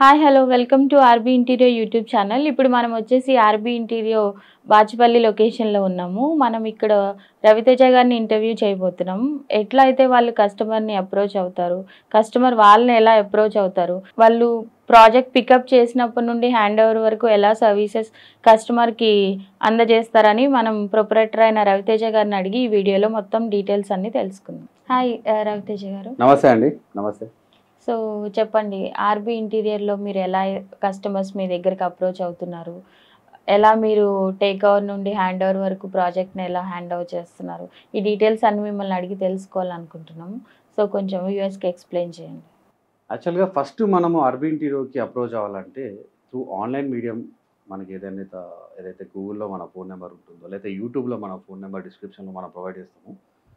Hi hello welcome to RB interior YouTube channel ఇప్పుడు మనం వచ్చేసి ఆర్బీ ఇంటీరియర్ బాచుపల్లి లొకేషన్లో ఉన్నాము మనం ఇక్కడ రవితేజ గారిని ఇంటర్వ్యూ చేయబోతున్నాం ఎట్లా అయితే వాళ్ళు కస్టమర్ని అప్రోచ్ అవుతారు కస్టమర్ వాళ్ళని ఎలా అప్రోచ్ అవుతారు వాళ్ళు ప్రాజెక్ట్ పికప్ చేసినప్పటి నుండి హ్యాండ్ ఓవర్ వరకు ఎలా సర్వీసెస్ కస్టమర్కి అందజేస్తారని మనం ప్రొపరేటర్ అయిన రవితేజ గారిని అడిగి ఈ వీడియోలో మొత్తం డీటెయిల్స్ అన్ని తెలుసుకుందాం హాయ్ ఆ, రవితేజ గారు నమస్తే అండి నమస్తే సో చెప్పండి ఆర్బీ ఇంటీరియర్లో మీరు ఎలా కస్టమర్స్ మీ దగ్గరికి అప్రోచ్ అవుతున్నారు ఎలా మీరు టేక్ ఓవర్ నుండి హ్యాండ్ ఓవర్ వరకు ప్రాజెక్ట్ని ఎలా హ్యాండ్ ఓవర్ చేస్తున్నారు ఈ డీటెయిల్స్ అన్ని మిమ్మల్ని అడిగి తెలుసుకోవాలనుకుంటున్నాము సో కొంచెం యూఎస్కి ఎక్స్ప్లెయిన్ చేయండి యాక్చువల్గా ఫస్ట్ మనము అర్బీ ఇంటీరియోకి అప్రోచ్ అవ్వాలంటే త్రూ ఆన్లైన్ మీడియం మనకి ఏదైతే ఏదైతే గూగుల్లో మన ఫోన్ నెంబర్ ఉంటుందో లేకపోతే యూట్యూబ్లో మన ఫోన్ నెంబర్ డిస్క్రిప్షన్లో మనం ప్రొవైడ్ చేస్తాము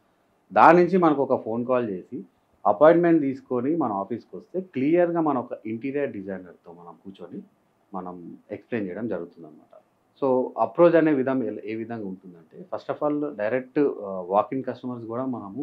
దాని నుంచి మనకు ఒక ఫోన్ కాల్ చేసి అపాయింట్మెంట్ తీసుకొని మన ఆఫీస్కి వస్తే క్లియర్గా మన ఒక ఇంటీరియర్ డిజైనర్తో మనం కూర్చొని మనం ఎక్స్ప్లెయిన్ చేయడం జరుగుతుంది అనమాట సో అప్రోచ్ అనే విధం ఎల- ఏ విధంగా ఉంటుందంటే first of all direct walking customers కూడా మనము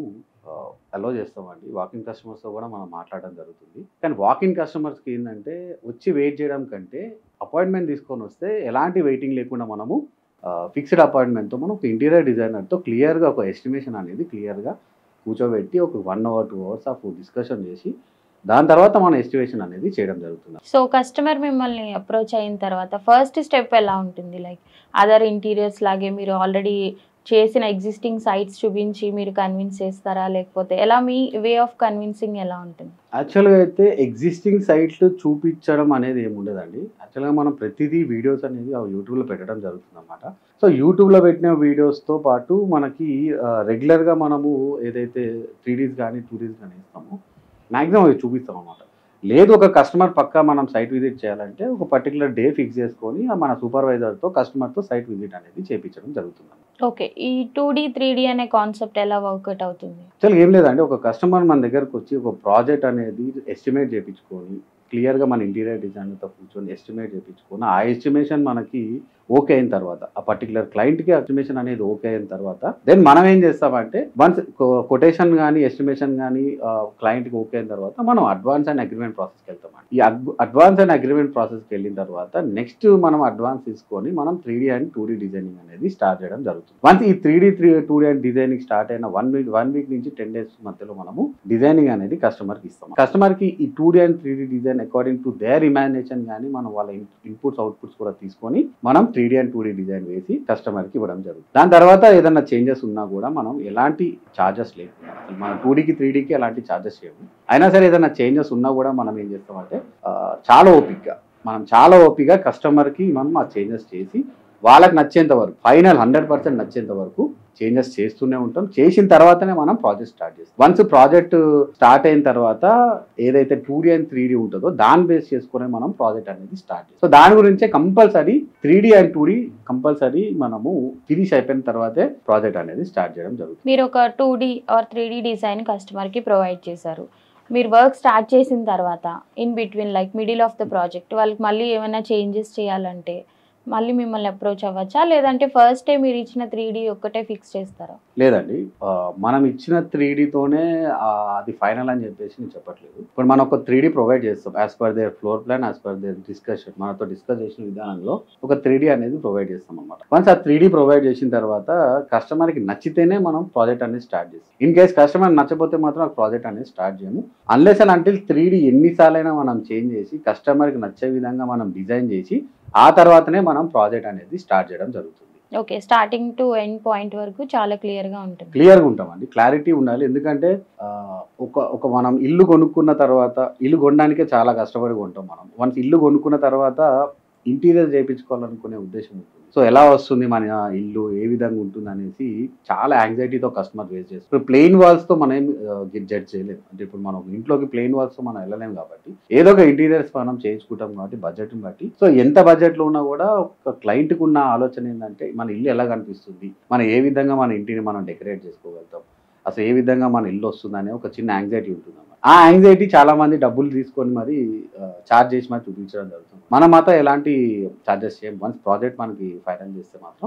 అలో చేస్తామండి వాకింగ్ కస్టమర్స్తో కూడా మనం మాట్లాడడం జరుగుతుంది కానీ వాకింగ్ కస్టమర్స్కి ఏంటంటే వచ్చి వెయిట్ చేయడం కంటే అపాయింట్మెంట్ తీసుకొని వస్తే ఎలాంటి వెయిటింగ్ లేకుండా మనము ఫిక్స్డ్ అపాయింట్మెంట్తో మనం ఒక ఇంటీరియర్ డిజైనర్తో క్లియర్గా ఒక ఎస్టిమేషన్ అనేది క్లియర్గా కూర్చోబెట్టి ఒక one hour two hours of discussion చేసి దాని తర్వాత మన ఎస్టిమేషన్ అనేది చేయడం జరుగుతుంది సో కస్టమర్ మిమ్మల్ని అప్రోచ్ అయిన తర్వాత ఫస్ట్ స్టెప్ ఎలా ఉంటుంది లైక్ అదర్ ఇంటీరియర్స్ లాగే మీరు ఆల్రెడీ చేసిన ఎగ్జిస్టింగ్ సైట్స్ చూపించి మీరు కన్విన్స్ చేస్తారా లేకపోతే ఎలా మీ వే ఆఫ్ కన్విన్సింగ్ ఎలా ఉంటుంది యాక్చువల్గా అయితే ఎగ్జిస్టింగ్ సైట్లు చూపించడం అనేది ఏమి ఉండదండి యాక్చువల్గా మనం ప్రతిదీ వీడియోస్ అనేది ఆ యూట్యూబ్లో పెట్టడం జరుగుతుంది అనమాట సో యూట్యూబ్లో పెట్టిన వీడియోస్తో పాటు మనకి రెగ్యులర్గా మనము ఏదైతే త్రీ డీస్ కానీ టూ డీస్ కానీ ఇస్తామో మ్యాక్సిమం అవి చూపిస్తాం అనమాట లేదు ఒక కస్టమర్ పక్కా మనం సైట్ విజిట్ చేయాలంటే ఒక పర్టికులర్ డే ఫిక్స్ చేసుకొని ఆ మన సూపర్వైజర్తో కస్టమర్తో సైట్ విజిట్ అనేది చేయించడం జరుగుతుంది ఓకే ఈ టూ డి త్రీ డి అనే కాన్సెప్ట్ ఎలా వర్కౌట్ అవుతుంది యాక్చువల్గా ఏం లేదండి ఒక కస్టమర్ మన దగ్గరకు వచ్చి ఒక ప్రాజెక్ట్ అనేది ఎస్టిమేట్ చేయించుకొని క్లియర్గా మన ఇంటీరియర్ డిజైనర్తో కూర్చొని ఎస్టిమేట్ చేయించుకొని ఆ ఎస్టిమేషన్ మనకి ఓకే అయిన తర్వాత ఆ పర్టికులర్ క్లయింట్కి ఎస్టిమేషన్ అనేది ఓకే అయిన తర్వాత దెన్ మనం ఏం చేస్తామంటే వన్స్ కొటేషన్ కానీ ఎస్టిమేషన్ కానీ క్లయింట్కి ఓకే అయిన తర్వాత మనం అడ్వాన్స్ అండ్ అగ్రిమెంట్ ప్రాసెస్కి వెళ్తామండి ఈ అడ్వాన్స్ అండ్ అగ్రిమెంట్ ప్రాసెస్కి వెళ్ళిన తర్వాత నెక్స్ట్ మనం అడ్వాన్స్ తీసుకొని మనం three D and two D designing అనేది స్టార్ట్ చేయడం జరుగుతుంది వన్స్ ఈ three D three two D and designing start అయిన వన్ వీక్ వన్ వీక్ నుంచి టెన్ డేస్ మధ్యలో మనము డిజైనింగ్ అనేది కస్టమర్కి ఇస్తాం కస్టమర్కి ఈ two D and three D design according to their imagination కానీ మనం వాళ్ళ ఇన్పుట్స్ అవుట్పుట్స్ కూడా తీసుకొని మనం three D and two D design వేసి కస్టమర్కి ఇవ్వడం జరుగుతుంది దాని తర్వాత ఏదైనా చేంజెస్ ఉన్నా కూడా మనం ఎలాంటి ఛార్జెస్ లేకుండా అసలు మనం టూ డీకి త్రీ డీకి ఎలాంటి ఛార్జెస్ చేయము అయినా సరే ఏదైనా చేంజెస్ ఉన్నా కూడా మనం ఏం చేస్తామంటే ఆ, చాలా ఓపిక్గా మనం చాలా ఓపికగా కస్టమర్కి మనం ఆ చేంజెస్ చేసి వాళ్ళకి నచ్చేంత వరకు ఫైనల్ హండ్రెడ్ పర్సెంట్ నచ్చేంత వరకు చేంజెస్ చేస్తూనే ఉంటాం చేసిన తర్వాతనే మనం ప్రాజెక్ట్ స్టార్ట్ చేస్తాం వన్స్ ప్రాజెక్ట్ స్టార్ట్ అయిన తర్వాత ఏదైతే two D and three D ఉంటుందో దాన్ని బేస్ చేసుకునే మనం ప్రాజెక్ట్ అనేది స్టార్ట్ చేస్తాం సో దాని గురించే compulsory three D and two D compulsory మనము ఫినిష్ అయిపోయిన తర్వాతే ప్రాజెక్ట్ అనేది స్టార్ట్ చేయడం జరుగుతుంది మీరు ఒక two D or three D design కస్టమర్కి ప్రొవైడ్ చేశారు మీరు వర్క్ స్టార్ట్ చేసిన తర్వాత in between like middle of the project వాళ్ళకి మళ్ళీ ఏమైనా చేంజెస్ చేయాలంటే మళ్ళీ మిమ్మల్ని అప్రోచ్ అవ్వచ్చా లేదంటే ఫస్ట్ డే మీరు ఇచ్చిన త్రీ డి ఒక్కటే ఫిక్స్ చేస్తారా లేదండి ఆ, మనం ఇచ్చిన త్రీ తోనే ఆ, అది ఫైనల్ అని చెప్పేసి నేను చెప్పట్లేదు ఇప్పుడు మనం ఒక త్రీ ప్రొవైడ్ చేస్తాం as per their floor plan as per their discussion మనతో డిస్కస్ చేసిన విధానంలో ఒక త్రీ అనేది ప్రొవైడ్ చేస్తాం అనమాట వన్స్ ఆ త్రీ ప్రొవైడ్ చేసిన తర్వాత కస్టమర్కి నచ్చితేనే మనం ప్రాజెక్ట్ అనేది స్టార్ట్ చేస్తాం ఇన్ కేస్ కస్టమర్ నచ్చకపోతే మాత్రం ఆ ప్రాజెక్ట్ అనేది స్టార్ట్ చేయము unless and until three D ఎన్నిసార్లైనా మనం చేంజ్ చేసి కస్టమర్కి నచ్చే విధంగా మనం డిజైన్ చేసి ఆ తర్వాతనే మనం ప్రాజెక్ట్ అనేది స్టార్ట్ చేయడం జరుగుతుంది okay starting to end point వరకు చాలా క్లియర్గా ఉంటుంది క్లియర్గా ఉంటామండి క్లారిటీ ఉండాలి ఎందుకంటే ఆ, ఒక ఒక మనం ఇల్లు కొనుక్కున్న తర్వాత ఇల్లు కొనడానికే చాలా కష్టపడి కొంటాం మనం వన్స్ ఇల్లు కొనుక్కున్న తర్వాత ఇంటీరియర్ చేయించుకోవాలనుకునే ఉద్దేశం ఉంటుంది సో ఎలా వస్తుంది మన ఇల్లు ఏ విధంగా ఉంటుంది అనేసి చాలా యాంగ్జైటీతో కస్టమర్ ఫేస్ చేస్తారు ఇప్పుడు ప్లెయిన్ వాల్స్తో మనం ఏం జడ్జ్ చేయలేము అంటే ఇప్పుడు మనం ఇంట్లోకి ప్లెయిన్ వాల్స్తో మనం వెళ్ళలేము కాబట్టి ఏదో ఒక ఇంటీరియర్స్ మనం చేయించుకుంటాం కాబట్టి బడ్జెట్ని బట్టి సో ఎంత బడ్జెట్లో ఉన్నా కూడా ఒక క్లయింట్కి ఉన్న ఆలోచన ఏంటంటే మన ఇల్లు ఎలా కనిపిస్తుంది మనం ఏ విధంగా మన ఇంటిని మనం డెకరేట్ చేసుకోగలుగుతాం అసలు ఏ విధంగా మన ఇల్లు వస్తుందనే ఒక చిన్న యాంగ్జైటీ ఉంటుంది అన్నమాట. ఆ యాంగ్జైటీ చాలా మంది డబ్బులు తీసుకొని మరి చార్జ్ చేసి మరి చూపించడం జరుగుతుంది మనం మాత్రం ఎలాంటి చార్జెస్ చేయం వన్స్ ప్రాజెక్ట్ మనకి ఫైనల్ చేస్తే మాత్రం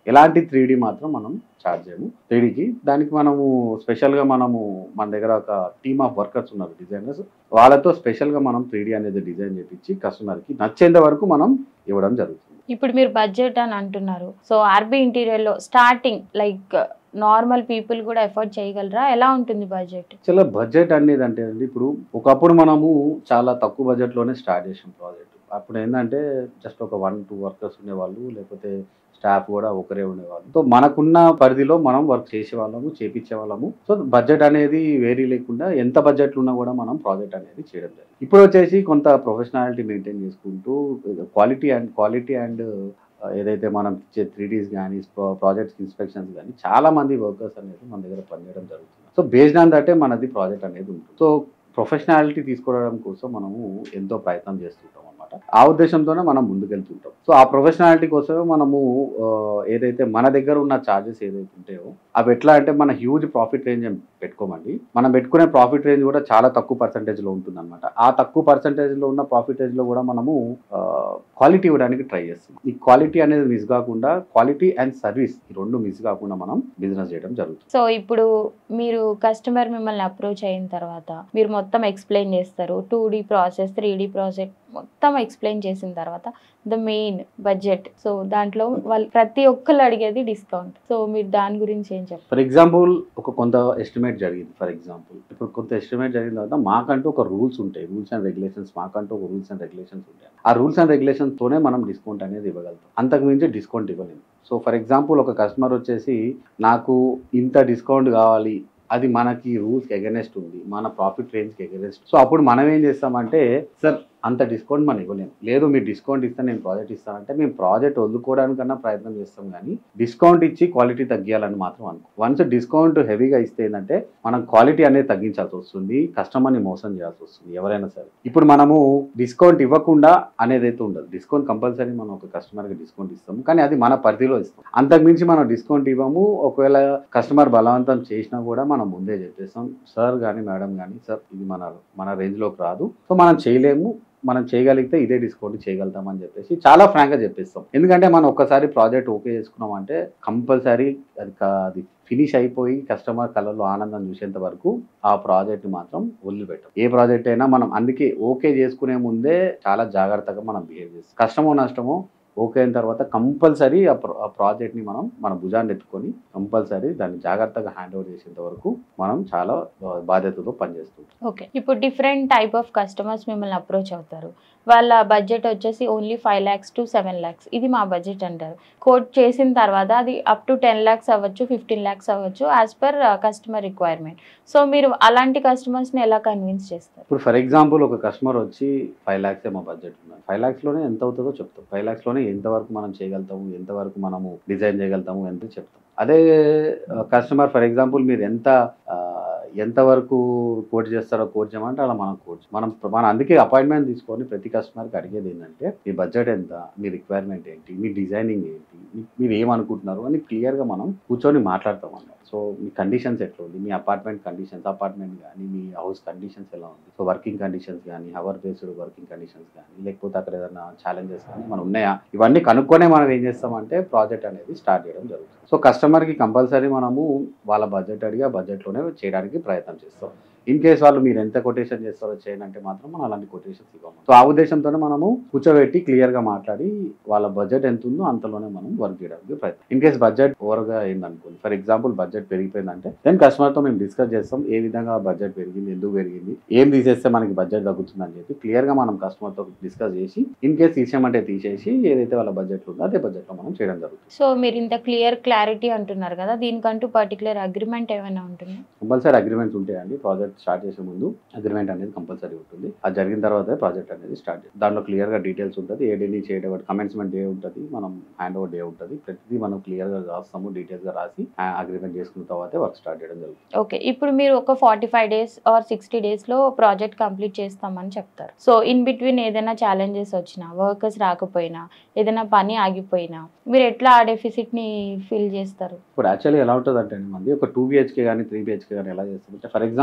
ఎలాంటి త్రీ మాత్రం మనం చార్జ్ చేయము త్రీడీకి దానికి మనము స్పెషల్గా మనము మన దగ్గర ఒక టీమ్ ఆఫ్ వర్కర్స్ ఉన్నారు డిజైనర్స్ వాళ్ళతో స్పెషల్గా మనం త్రీ అనేది డిజైన్ చేపించి కస్టమర్కి నచ్చేంత వరకు మనం ఇవ్వడం జరుగుతుంది ఇప్పుడు మీరు బడ్జెట్ అని అంటున్నారు సో ఆర్బీ ఇంటీరియర్లో స్టార్టింగ్ లైక్ నార్మల్ పీపుల్ కూడా ఎఫోర్డ్ చేయగలరా ఎలా ఉంటుంది బడ్జెట్ చాలా బడ్జెట్ అనేది అంటే అండి ఇప్పుడు ఒకప్పుడు మనము చాలా తక్కువ బడ్జెట్లోనే స్టార్ట్ చేసాం ప్రాజెక్ట్ అప్పుడు ఏంటంటే జస్ట్ ఒక వన్ టూ వర్కర్స్ ఉండేవాళ్ళు లేకపోతే స్టాఫ్ కూడా ఒకరే ఉండేవాళ్ళు సో మనకున్న పరిధిలో మనం వర్క్ చేసే వాళ్ళము చేపించే వాళ్ళము సో బడ్జెట్ అనేది వేరీ లేకుండా ఎంత బడ్జెట్లు ఉన్నా కూడా మనం ప్రాజెక్ట్ అనేది చేయడం జరిగింది ఇప్పుడు వచ్చేసి కొంత ప్రొఫెషనాలిటీ మెయింటైన్ చేసుకుంటూ క్వాలిటీ అండ్ క్వాలిటీ అండ్ ఏదైతే మనం ఇచ్చే త్రీ డీస్ కానీ ప్రాజెక్ట్స్ ఇన్స్పెక్షన్స్ కానీ చాలా మంది వర్కర్స్ అనేది మన దగ్గర పనిచేయడం జరుగుతుంది సో బేస్డ్ ఆన్ దటే మనది ప్రాజెక్ట్ అనేది ఉంటుంది సో ప్రొఫెషనాలిటీ తీసుకోవడం కోసం మనము ఎంతో ప్రయత్నం చేస్తుంటాం అనమాట ఆ ఉద్దేశంతోనే మనం ముందుకెళ్తుంటాం సో ఆ ప్రొఫెషనాలిటీ కోసమే మనము ఆ, ఏదైతే మన దగ్గర ఉన్న ఛార్జెస్ ఏదైతే ఉంటాయో అవి ఎట్లా అంటే మన హ్యూజ్ ప్రాఫిట్ రేంజ్ ఏం పెట్టుకోమండి మనం పెట్టుకునే ప్రాఫిట్ రేంజ్ కూడా చాలా తక్కువ పర్సంటేజ్ లో ఉంటుంది అనమాట ఆ తక్కువ పర్సంటేజ్ లో ఉన్న ప్రాఫిట్ రేంజ్ లో కూడా మనము క్వాలిటీ ఇవ్వడానికి ట్రై చేస్తాం ఈ క్వాలిటీ అనేది మిస్ కాకుండా క్వాలిటీ అండ్ సర్వీస్ ఈ రెండు మిస్ కాకుండా మనం బిజినెస్ చేయడం జరుగుతుంది సో ఇప్పుడు మీరు కస్టమర్ మిమ్మల్ని అప్రోచ్ అయిన తర్వాత మీరు మొత్తం ఎక్స్ప్లెయిన్ చేస్తారు two D process three D process మొత్తం ఎక్స్ప్లెయిన్ చేసిన తర్వాత ద మెయిన్ బడ్జెట్ సో దాంట్లో వాళ్ళు ప్రతి ఒక్కళ్ళు అడిగేది డిస్కౌంట్ సో మీరు దాని గురించి ఏం చెప్తారు ఫర్ ఎగ్జాంపుల్ ఒక కొంత ఎస్టిమేట్ జరిగింది ఫర్ ఎగ్జాంపుల్ ఇప్పుడు కొంత ఎస్టిమేట్ జరిగిన తర్వాత మాకంటూ ఒక రూల్స్ ఉంటాయి రూల్స్ అండ్ రెగ్యులేషన్స్ మాకంటూ ఒక రూల్స్ అండ్ రెగ్యులేషన్స్ ఉంటాయి ఆ రూల్స్ అండ్ రెగ్యులేషన్స్ తోనే మనం డిస్కౌంట్ అనేది ఇవ్వగలుగుతాం అంతకు మించి డిస్కౌంట్ ఇవ్వలేము సో ఫర్ ఎగ్జాంపుల్ ఒక కస్టమర్ వచ్చేసి నాకు ఇంత డిస్కౌంట్ కావాలి అది మనకి రూల్స్కి ఎగనెస్ట్ ఉంది మన ప్రాఫిట్ రేంజ్కి ఎగనెస్ట్ సో అప్పుడు మనం ఏం చేస్తామంటే సార్ అంత డిస్కౌంట్ మనం ఇవ్వలేము లేదు మీరు డిస్కౌంట్ ఇస్తే నేను ప్రాజెక్ట్ ఇస్తానంటే మేము ప్రాజెక్ట్ వదులుకోవడానికన్నా ప్రయత్నం చేస్తాం కానీ డిస్కౌంట్ ఇచ్చి క్వాలిటీ తగ్గియాలని మాత్రం అనుకో వన్స్ డిస్కౌంట్ హెవీగా ఇస్తే ఏంటంటే మనం క్వాలిటీ అనేది తగ్గించాల్సి వస్తుంది కస్టమర్ని మోసం చేయాల్సి వస్తుంది ఎవరైనా సరే ఇప్పుడు మనము డిస్కౌంట్ ఇవ్వకుండా అనేది అయితే ఉండదు డిస్కౌంట్ కంపల్సరీ మనం ఒక కస్టమర్కి డిస్కౌంట్ ఇస్తాము కానీ అది మన పరిధిలో ఇస్తాం అంతకుమించి మనం డిస్కౌంట్ ఇవ్వము ఒకవేళ కస్టమర్ బలవంతం చేసినా కూడా మనం ముందే చెప్పేస్తాం సార్ కానీ మేడం కానీ సార్ ఇది మన మన రేంజ్లోకి రాదు సో మనం చేయలేము మనం చేయగలిగితే ఇదే డిస్కౌంట్ చేయగలుగుతాం అని చెప్పేసి చాలా ఫ్రాంక్గా చెప్పేస్తాం ఎందుకంటే మనం ఒక్కసారి ప్రాజెక్ట్ ఓకే చేసుకున్నామంటే కంపల్సరీ అది క- అది ఫినిష్ అయిపోయి కస్టమర్ కళ్ళలో ఆనందం చూసేంత వరకు ఆ ప్రాజెక్ట్ మాత్రం వదిలిపెట్టం ఏ ప్రాజెక్ట్ అయినా మనం అందుకే ఓకే చేసుకునే ముందే చాలా జాగ్రత్తగా మనం బిహేవ్ చేస్తాం కష్టమో నష్టమో ఓకే అయిన తర్వాత కంపల్సరీ ఆ ప్ర- ఆ ప్రాజెక్ట్ని మనం మన భుజాన్ని ఎత్తుకొని కంపల్సరీ దాన్ని జాగ్రత్తగా హ్యాండ్ ఓవర్ చేసేంత వరకు మనం చాలా బా- బాధ్యతతో పనిచేస్తుంటాం ఓకే ఇప్పుడు డిఫరెంట్ టైప్ ఆఫ్ కస్టమర్స్ మిమ్మల్ని అప్రోచ్ అవుతారు వాళ్ళ బడ్జెట్ వచ్చేసి only five lakhs to seven lakhs ఇది మా బడ్జెట్ అంటారు కోట్ చేసిన తర్వాత అది అప్ టు టెన్ ల్యాక్స్ అవ్వచ్చు ఫిఫ్టీన్ ల్యాక్స్ అవ్వచ్చు as per customer requirement so మీరు అలాంటి కస్టమర్స్ని ఎలా కన్విన్స్ చేస్తారు ఇప్పుడు ఫర్ ఎగ్జాంపుల్ ఒక కస్టమర్ వచ్చి ఫైవ్ ల్యాక్స్ ఏమో బడ్జెట్ ఉన్నది ఫైవ్ ల్యాక్స్లోనే ఎంత అవుతుందో చెప్తాం ఫైవ్ ల్యాక్స్లోనే ఎంతవరకు మనం చేయగలుగుతాము ఎంతవరకు మనము డిజైన్ చేయగలుగుతాము ఎంత చెప్తాం అదే కస్టమర్ ఫర్ ఎగ్జాంపుల్ మీరు ఎంత ఆ, ఎంతవరకు కోట్ చేస్తారో కోట్ చేయమంటే అలా మనం కోచ్ మనం మనం అందుకే అపాయింట్మెంట్ తీసుకొని ప్రతి కస్టమర్కి అడిగేది ఏంటంటే మీ బడ్జెట్ ఎంత మీ రిక్వైర్మెంట్ ఏంటి మీ డిజైనింగ్ ఏంటి మీ- మీరు ఏమనుకుంటున్నారు అని క్లియర్గా మనం కూర్చొని మాట్లాడతాం అన్నమాట సో మీ కండిషన్స్ ఎట్లా ఉంది మీ అపార్ట్మెంట్ కండిషన్స్ అపార్ట్మెంట్ కానీ మీ హౌస్ కండిషన్స్ ఎలా ఉంది సో వర్కింగ్ కండిషన్స్ కానీ హవర్ బేస్డ్ వర్కింగ్ కండిషన్స్ కానీ లేకపోతే అక్కడ ఏదైనా ఛాలెంజెస్ కానీ మనం ఉన్నాయా ఇవన్నీ కనుక్కొనే మనం ఏం చేస్తామంటే ప్రాజెక్ట్ అనేది స్టార్ట్ చేయడం జరుగుతుంది సో కస్టమర్కి కంపల్సరీ మనము వాళ్ళ బడ్జెట్ అడిగి ఆ బడ్జెట్లోనే చేయడానికి ప్రయత్నం చేస్తాం ఇన్ కేస్ వాళ్ళు మీరు ఎంత కొటేషన్ చేస్తారో చేయండి అంటే మాత్రం మనం అలాంటి కొటేషన్స్ ఇవ్వము సో ఆ ఉద్దేశంతోనే మనము కూర్చోబెట్టి క్లియర్ గా మాట్లాడి వాళ్ళ బడ్జెట్ ఎంత ఉందో అంతలోనే మనం వర్క్ చేయడానికి ప్రయత్నం ఇన్ కేస్ బడ్జెట్ ఓవర్ గా అయిందనుకోండి ఫర్ ఎగ్జాంపుల్ బడ్జెట్ పెరిగిపోయిందంటే దెన్ కస్టమర్ తో మేము డిస్కస్ చేస్తాం ఏ విధంగా బడ్జెట్ పెరిగింది ఎందుకు పెరిగింది ఏం తీసేస్తే మనకి బడ్జెట్ తగ్గుతుంది అని చెప్పి క్లియర్ గా మనం కస్టమర్ తో డిస్కస్ చేసి ఇన్ కేస్ తీసేయమంటే తీసేసి ఏదైతే వాళ్ళ బడ్జెట్ ఉందో అదే బడ్జెట్ లో మనం చేయడం జరుగుతుంది సో మీరు ఇంత క్లియర్ క్లారిటీ అంటున్నారు కదా దీనికంటూ పర్టికులర్ అగ్రిమెంట్ ఏమైనా ఉంటుందా కంపల్సరీ అగ్రిమెంట్స్ ఉంటాయండి ప్రాజెక్ట్ స్టార్ట్ చేసే ముందు అగ్రిమెంట్ అనేది కంపల్సరీ ఉంటుంది అది జరిగిన తర్వాత ప్రాజెక్ట్ అనేది స్టార్ట్ చేయాలి దాంట్లో క్లియర్ గా డీటెయిల్స్ ఉంటుంది ఏ డేని చేయడం కమెన్స్మెంట్ డే ఉంటుంది మనం హ్యాండ్ ఓవర్ డే ఉంటుంది ప్రతిదీ మనం క్లియర్ గా రాస్తాము డీటెయిల్స్ గా రాసి అగ్రిమెంట్ చేసుకున్న తర్వాతే వర్క్ స్టార్ట్ చేయడం జరుగుతుంది ఓకే ఇప్పుడు మీరు ఒక forty five days or sixty డేస్లో ప్రాజెక్ట్ కంప్లీట్ చేస్తామని చెప్తారు సో ఇన్ బిట్వీన్ ఏదైనా ఛాలెంజెస్ వచ్చినా వర్కర్స్ రాకపోయినా ఏదైనా పని ఆగిపోయినా మీరు ఎట్లా ఆ డెఫిసిట్ని ఫిల్ చేస్తారు ఇప్పుడు యాక్చువల్లీ ఎలా ఉంటుంది అంటే మంది ఒక టూ బిహెచ్కే కానీ త్రీ బిహెచ్కే కానీ ఎలా చేస్తామంటే ఫర్ ఎగ్జాంపుల్ ఇది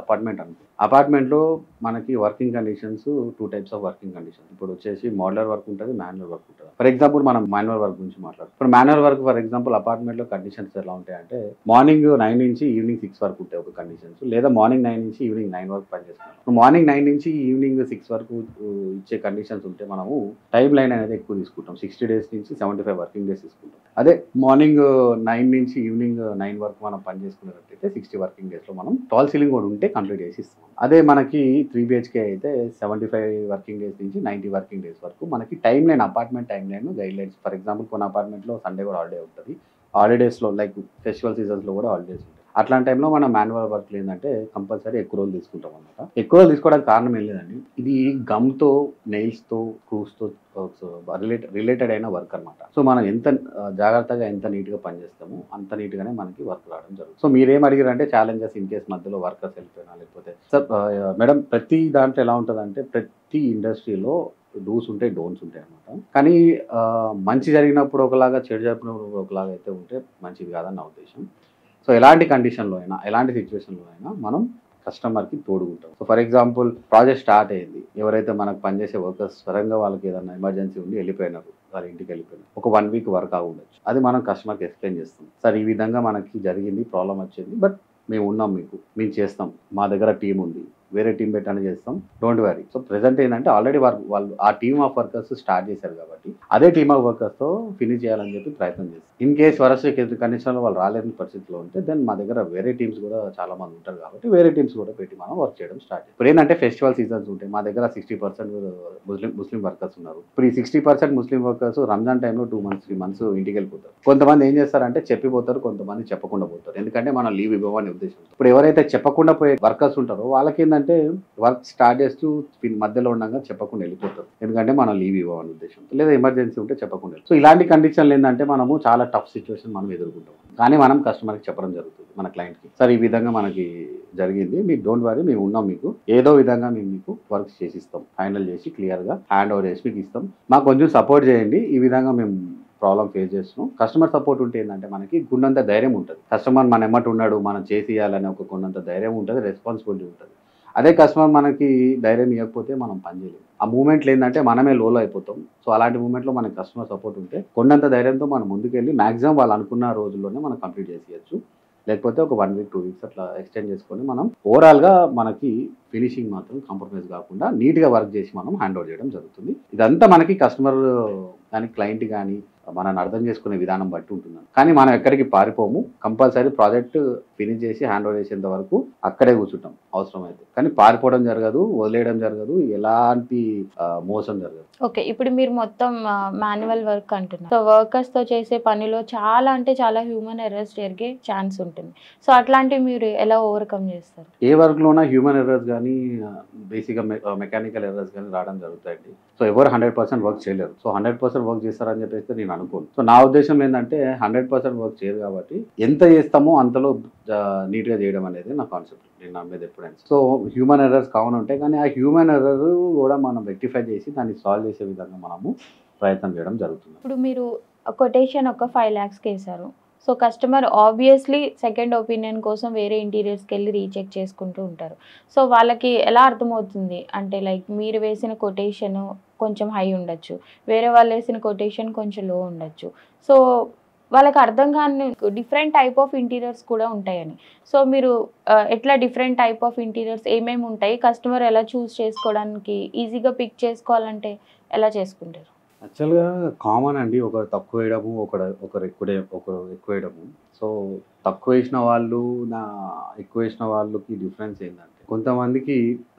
అపార్ట్మెంట్ అనుకో అపార్ట్మెంట్లో మనకి working conditions two types of working conditions ఇప్పుడు వచ్చేసి మోడలర్ వర్క్ ఉంటుంది మాన్యువల్ వర్క్ ఉంటుంది ఫర్ ఎగ్జాంపుల్ మనం మాన్యువల్ వర్క్ గురించి మాట్లాడు ఇప్పుడు మాన్యువల్ వర్క్ ఫర్ ఎగ్జాంపుల్ అపార్ట్మెంట్లో కండిషన్స్ ఎలా ఉంటాయంటే మార్నింగ్ నైన్ నుంచి ఈవినింగ్ సిక్స్ వరకు ఉంటాయి ఒక కండిషన్స్ లేదా మార్నింగ్ నైన్ నుంచి ఈవినింగ్ నైన్ వరకు పనిచేస్తున్నాం ఇప్పుడు మార్నింగ్ నైన్ నుంచి ఈవినింగ్ సిక్స్ వరకు ఉ, ఇచ్చే కండిషన్స్ ఉంటే మనము టైం లైన్ అనేది ఎక్కువ తీసుకుంటాం సిక్స్టీ డేస్ నుంచి సెవెంటీ ఫైవ్ వర్కింగ్ డేస్ తీసుకుంటాం అదే మార్నింగ్ నైన్ నుంచి ఈవినింగ్ నైన్ వరకు మనం పని చేసుకునేటట్టయితే సిక్స్టీ వర్కింగ్ డేస్లో మనం టాల్ సీలింగ్ కూడా ఉంటే కంప్లీట్ చేసి ఇస్తాం అదే మనకి త్రీ బిహెచ్కే అయితే సెవెంటీ ఫైవ్ వర్కింగ్ డేస్ నుంచి నైంటీ వర్కింగ్ డేస్ వరకు మనకి timeline apartment timeline guidelines for example కొన్ని అపార్ట్మెంట్లో సండే కూడా హాలిడే ఉంటుంది హాలిడేస్లో లైక్ ఫెస్టివల్ సీజన్స్లో కూడా హాలిడేస్ ఉంటాయి అట్లాంటి టైంలో మనం మాన్యువల్ వర్క్ ఏంటంటే కంపల్సరీ ఎక్కువ రోజులు తీసుకుంటాం అనమాట ఎక్కువ రోజులు తీసుకోవడానికి కారణం ఏం లేదండి ఇది గమ్తో నెయిల్స్తో స్క్రూస్తో రిలేటెడ్ రిలేటెడ్ అయిన వర్క్ అనమాట సో మనం ఎంత ఆ, జాగ్రత్తగా ఎంత నీట్గా పనిచేస్తామో అంత నీట్గానే మనకి వర్క్ రావడం జరుగుతుంది సో మీరేం అడిగారంటే ఛాలెంజెస్ ఇన్ కేస్ మధ్యలో వర్కర్స్ వెళ్ళిపోయినా లేకపోతే సార్ మేడం ప్రతి దాంట్లో ఎలా ఉంటుందంటే ప్రతి ఇండస్ట్రీలో డూస్ ఉంటాయి డోన్స్ ఉంటాయి అనమాట కానీ ఆ, మంచి జరిగినప్పుడు ఒకలాగా చెడు జరిగినప్పుడు ఒకలాగా అయితే ఉంటే మంచిది కాదని నా ఉద్దేశం సో ఎలాంటి కండిషన్లో అయినా ఎలాంటి సిచ్యువేషన్లో అయినా మనం కస్టమర్కి తోడుకుంటాం so for example project start అయింది ఎవరైతే మనకు పనిచేసే వర్కర్స్ స్వరంగా వాళ్ళకి ఏదైనా ఎమర్జెన్సీ ఉండి వెళ్ళిపోయినారు వాళ్ళ ఇంటికి వెళ్ళిపోయినారు ఒక వన్ వీక్ వర్క్ అవి ఉండొచ్చు అది మనం కస్టమర్కి ఎక్స్ప్లెయిన్ చేస్తాం సార్ ఈ విధంగా మనకి జరిగింది ప్రాబ్లం వచ్చింది బట్ మేము ఉన్నాం మీకు మేము చేస్తాం మా దగ్గర టీం ఉంది వేరే టీం పెట్టానే చేస్తాం డోంట్ వరీ సో ప్రెసెంట్ ఏంటంటే ఆల్రెడీ వర్క్ వాళ్ళు ఆ టీమ్ ఆఫ్ వర్కర్స్ స్టార్ట్ చేశారు కాబట్టి అదే టీమ్ ఆఫ్ వర్కర్స్తో ఫినిష్ చేయాలని చెప్పి ప్రయత్నం చేస్తాం ఇన్ కేస్ వరస్ట్ కండిషన్లో వాళ్ళు రాలేని పరిస్థితిలో ఉంటే దెన్ మా దగ్గర వేరే టీమ్స్ కూడా చాలా మంది ఉంటారు కాబట్టి వేరే టీమ్స్ కూడా పెట్టి మనం వర్క్ చేయడం స్టార్ట్ ఇప్పుడు ఏంటంటే ఫెస్టివల్ సీజన్స్ ఉంటాయి మా దగ్గర sixty percent Muslim Muslim workers ఉన్నారు ఇప్పుడు ఈ sixty percent Muslim workers Ramzan టైంలో టూ మంత్స్ త్రీ మంత్స్ ఇంటికి వెళ్ళిపోతారు కొంతమంది ఏం చేస్తారంటే చెప్పిపోతారు కొంతమంది చెప్పకుండా పోతారు ఎందుకంటే మనం లీవ్ ఇవ్వమని ఉద్దేశం ఇప్పుడు ఎవరైతే చెప్పకుండా పోయే వర్కర్స్ ఉంటారో వాళ్ళకి ఏంటంటే వర్క్ స్టార్ట్ చేస్తూ పిన్ మధ్యలో ఉండగా చెప్పకుండా వెళ్ళిపోతారు ఎందుకంటే మనం లీవ్ ఇవ్వమని ఉద్దేశం లేదా ఎమర్జెన్సీ ఉంటే చెప్పకుండా వెళ్ళి. సో ఇలాంటి కండిషన్లు ఏంటంటే మనము చాలా టఫ్ సిచ్యువేషన్ మనం ఎదుర్కొంటాం కానీ మనం కస్టమర్కి చెప్పడం జరుగుతుంది మన క్లయింట్కి సార్ ఈ విధంగా మనకి జరిగింది మీరు డోంట్ వరీ మేము ఉన్నాం మీకు ఏదో విధంగా మేము మీకు వర్క్ చేసి ఇస్తాం ఫైనల్ చేసి క్లియర్గా హ్యాండ్ ఓవర్ చేసి మీకు ఇస్తాం మాకు కొంచెం సపోర్ట్ చేయండి ఈ విధంగా మేము ప్రాబ్లం ఫేస్ చేస్తున్నాం కస్టమర్ సపోర్ట్ ఉంటే ఏంటంటే మనకి గుండంత ధైర్యం ఉంటుంది కస్టమర్ మన ఎమ్మటి ఉన్నాడు మనం చేసి ఇవ్వాలని ఒక గుండంత ధైర్యం ఉంటుంది రెస్పాన్సిబిలిటీ ఉంటుంది అదే కస్టమర్ మనకి ధైర్యం ఇవ్వకపోతే మనం పని చేయలేము ఆ మూమెంట్లు ఏంటంటే మనమే లోలో అయిపోతాం సో అలాంటి మూమెంట్లో మనకి కస్టమర్ సపోర్ట్ ఉంటే కొండంత ధైర్యంతో మనం ముందుకెళ్ళి మాక్సిమం వాళ్ళు అనుకున్న రోజుల్లోనే మనం కంప్లీట్ చేసేయచ్చు లేకపోతే ఒక వన్ వీక్ టూ వీక్స్ అట్లా ఎక్స్టెండ్ చేసుకొని మనం ఓవరాల్గా మనకి ఫినిషింగ్ మాత్రం కాంప్రమైజ్ కాకుండా నీట్గా వర్క్ చేసి మనం హ్యాండ్ ఓవర్ చేయడం జరుగుతుంది ఇదంతా మనకి కస్టమర్ కానీ క్లయింట్ కానీ మనల్ని అర్థం చేసుకునే విధానం బట్టి ఉంటుంది కానీ మనం ఎక్కడికి పారిపోము కంపల్సరీ ప్రాజెక్ట్ ఫినిష్ చేసి హ్యాండ్ ఓవర్ చేసేంత వరకు అక్కడే కూర్చుంటాం అవసరమైతే కానీ పారిపోవడం జరగదు వదిలేయడం జరగదు ఎలాంటి ఆ, మోసం జరగదు ఓకే ఇప్పుడు మీరు మొత్తం మాన్యువల్ వర్క్ అంటున్నారు సో వర్కర్స్ తో చేసే పనిలో చాలా అంటే చాలా హ్యూమన్ ఎర్రర్స్ జరిగే ఛాన్స్ ఉంటుంది సో అట్లాంటివి మీరు ఎలా ఓవర్కమ్ చేస్తారు ఏ వర్క్లోనా హ్యూమన్ ఎర్రర్స్ కానీ బేసిక్గా మెకానికల్ ఎర్రర్స్ కానీ రావడం జరుగుతాయండి సో ఎవరు హండ్రెడ్ పర్సెంట్ వర్క్ చేయలేరు సో హండ్రెడ్ పర్సెంట్ వర్క్ చేస్తారని చెప్పేసి నేను అనుకోను సో నా ఉద్దేశం ఏంటంటే హండ్రెడ్ పర్సెంట్ వర్క్ చేయరు కాబట్టి ఎంత చేస్తామో అంతలో నీట్గా చేయడం అనేది నా కాన్సెప్ట్ నేను నమ్మేది ఎప్పుడైనా సో హ్యూమన్ ఎర్రర్స్ కామన్ ఉంటాయి కానీ ఆ హ్యూమన్ ఎర్రర్ కూడా మనం రెక్టిఫై చేసి దాన్ని సాల్వ్ చేసే విధంగా మనము ప్రయత్నం చేయడం జరుగుతుంది ఇప్పుడు మీరు కొటేషన్ ఒక ఫైవ్ ల్యాక్స్కి వేశారు so customer obviously second opinion కోసం వేరే ఇంటీరియర్స్కి వెళ్ళి రీచెక్ చేసుకుంటూ ఉంటారు సో వాళ్ళకి ఎలా అర్థమవుతుంది అంటే లైక్ మీరు వేసిన కొటేషన్ కొంచెం హై ఉండొచ్చు వేరే వాళ్ళు వేసిన కొటేషన్ కొంచెం లో ఉండొచ్చు సో వాళ్ళకి అర్థం కాని డిఫరెంట్ టైప్ ఆఫ్ ఇంటీరియర్స్ కూడా ఉంటాయని సో మీరు ఆ, ఎట్లా డిఫరెంట్ టైప్ ఆఫ్ ఇంటీరియర్స్ ఏమేమి ఉంటాయి కస్టమర్ ఎలా చూస్ చేసుకోవడానికి ఈజీగా పిక్ చేసుకోవాలంటే ఎలా చేసుకుంటారు యాక్చువల్గా కామన్ అండి ఒకరు తక్కువ వేయడము ఒకరు ఒకరు ఎక్కువ ఒకరు ఎక్కువ వేయడము సో తక్కువ వేసిన వాళ్ళు నా ఎక్కువ వేసిన వాళ్ళకి డిఫరెన్స్ ఏంటంటే కొంతమందికి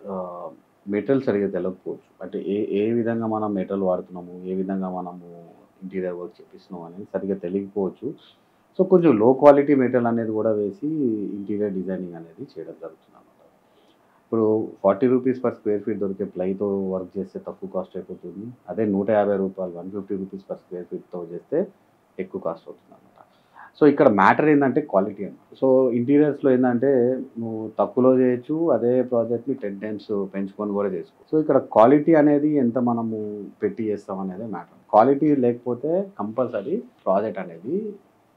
మెటీరియల్ సరిగ్గా తెలియకపోవచ్చు అంటే ఏ ఏ విధంగా మనం మెటీరియల్ వాడుతున్నాము ఏ విధంగా మనము ఇంటీరియర్ వర్క్ చేపిస్తున్నాం అనేది సరిగ్గా తెలియకపోవచ్చు సో కొంచెం లో క్వాలిటీ మెటీరియల్ అనేది కూడా వేసి ఇంటీరియర్ డిజైనింగ్ అనేది చేయడం జరుగుతుంది అన్నమాట ఇప్పుడు forty rupees per square feet దొరికే ప్లైతో వర్క్ చేస్తే తక్కువ కాస్ట్ అయిపోతుంది అదే నూట యాభై రూపాయలు one fifty rupees per square ఫీట్తో చేస్తే ఎక్కువ కాస్ట్ అవుతుంది అనమాట సో ఇక్కడ మ్యాటర్ ఏంటంటే క్వాలిటీ అన్నమాట సో ఇంటీరియర్స్లో ఏంటంటే నువ్వు తక్కువలో చేయొచ్చు అదే ప్రాజెక్ట్ని టెన్ టైమ్స్ పెంచుకొని కూడా చేసుకో సో ఇక్కడ క్వాలిటీ అనేది ఎంత మనము పెట్టి చేస్తాం అనేది మ్యాటర్ క్వాలిటీ లేకపోతే కంపల్సరీ ప్రాజెక్ట్ అనేది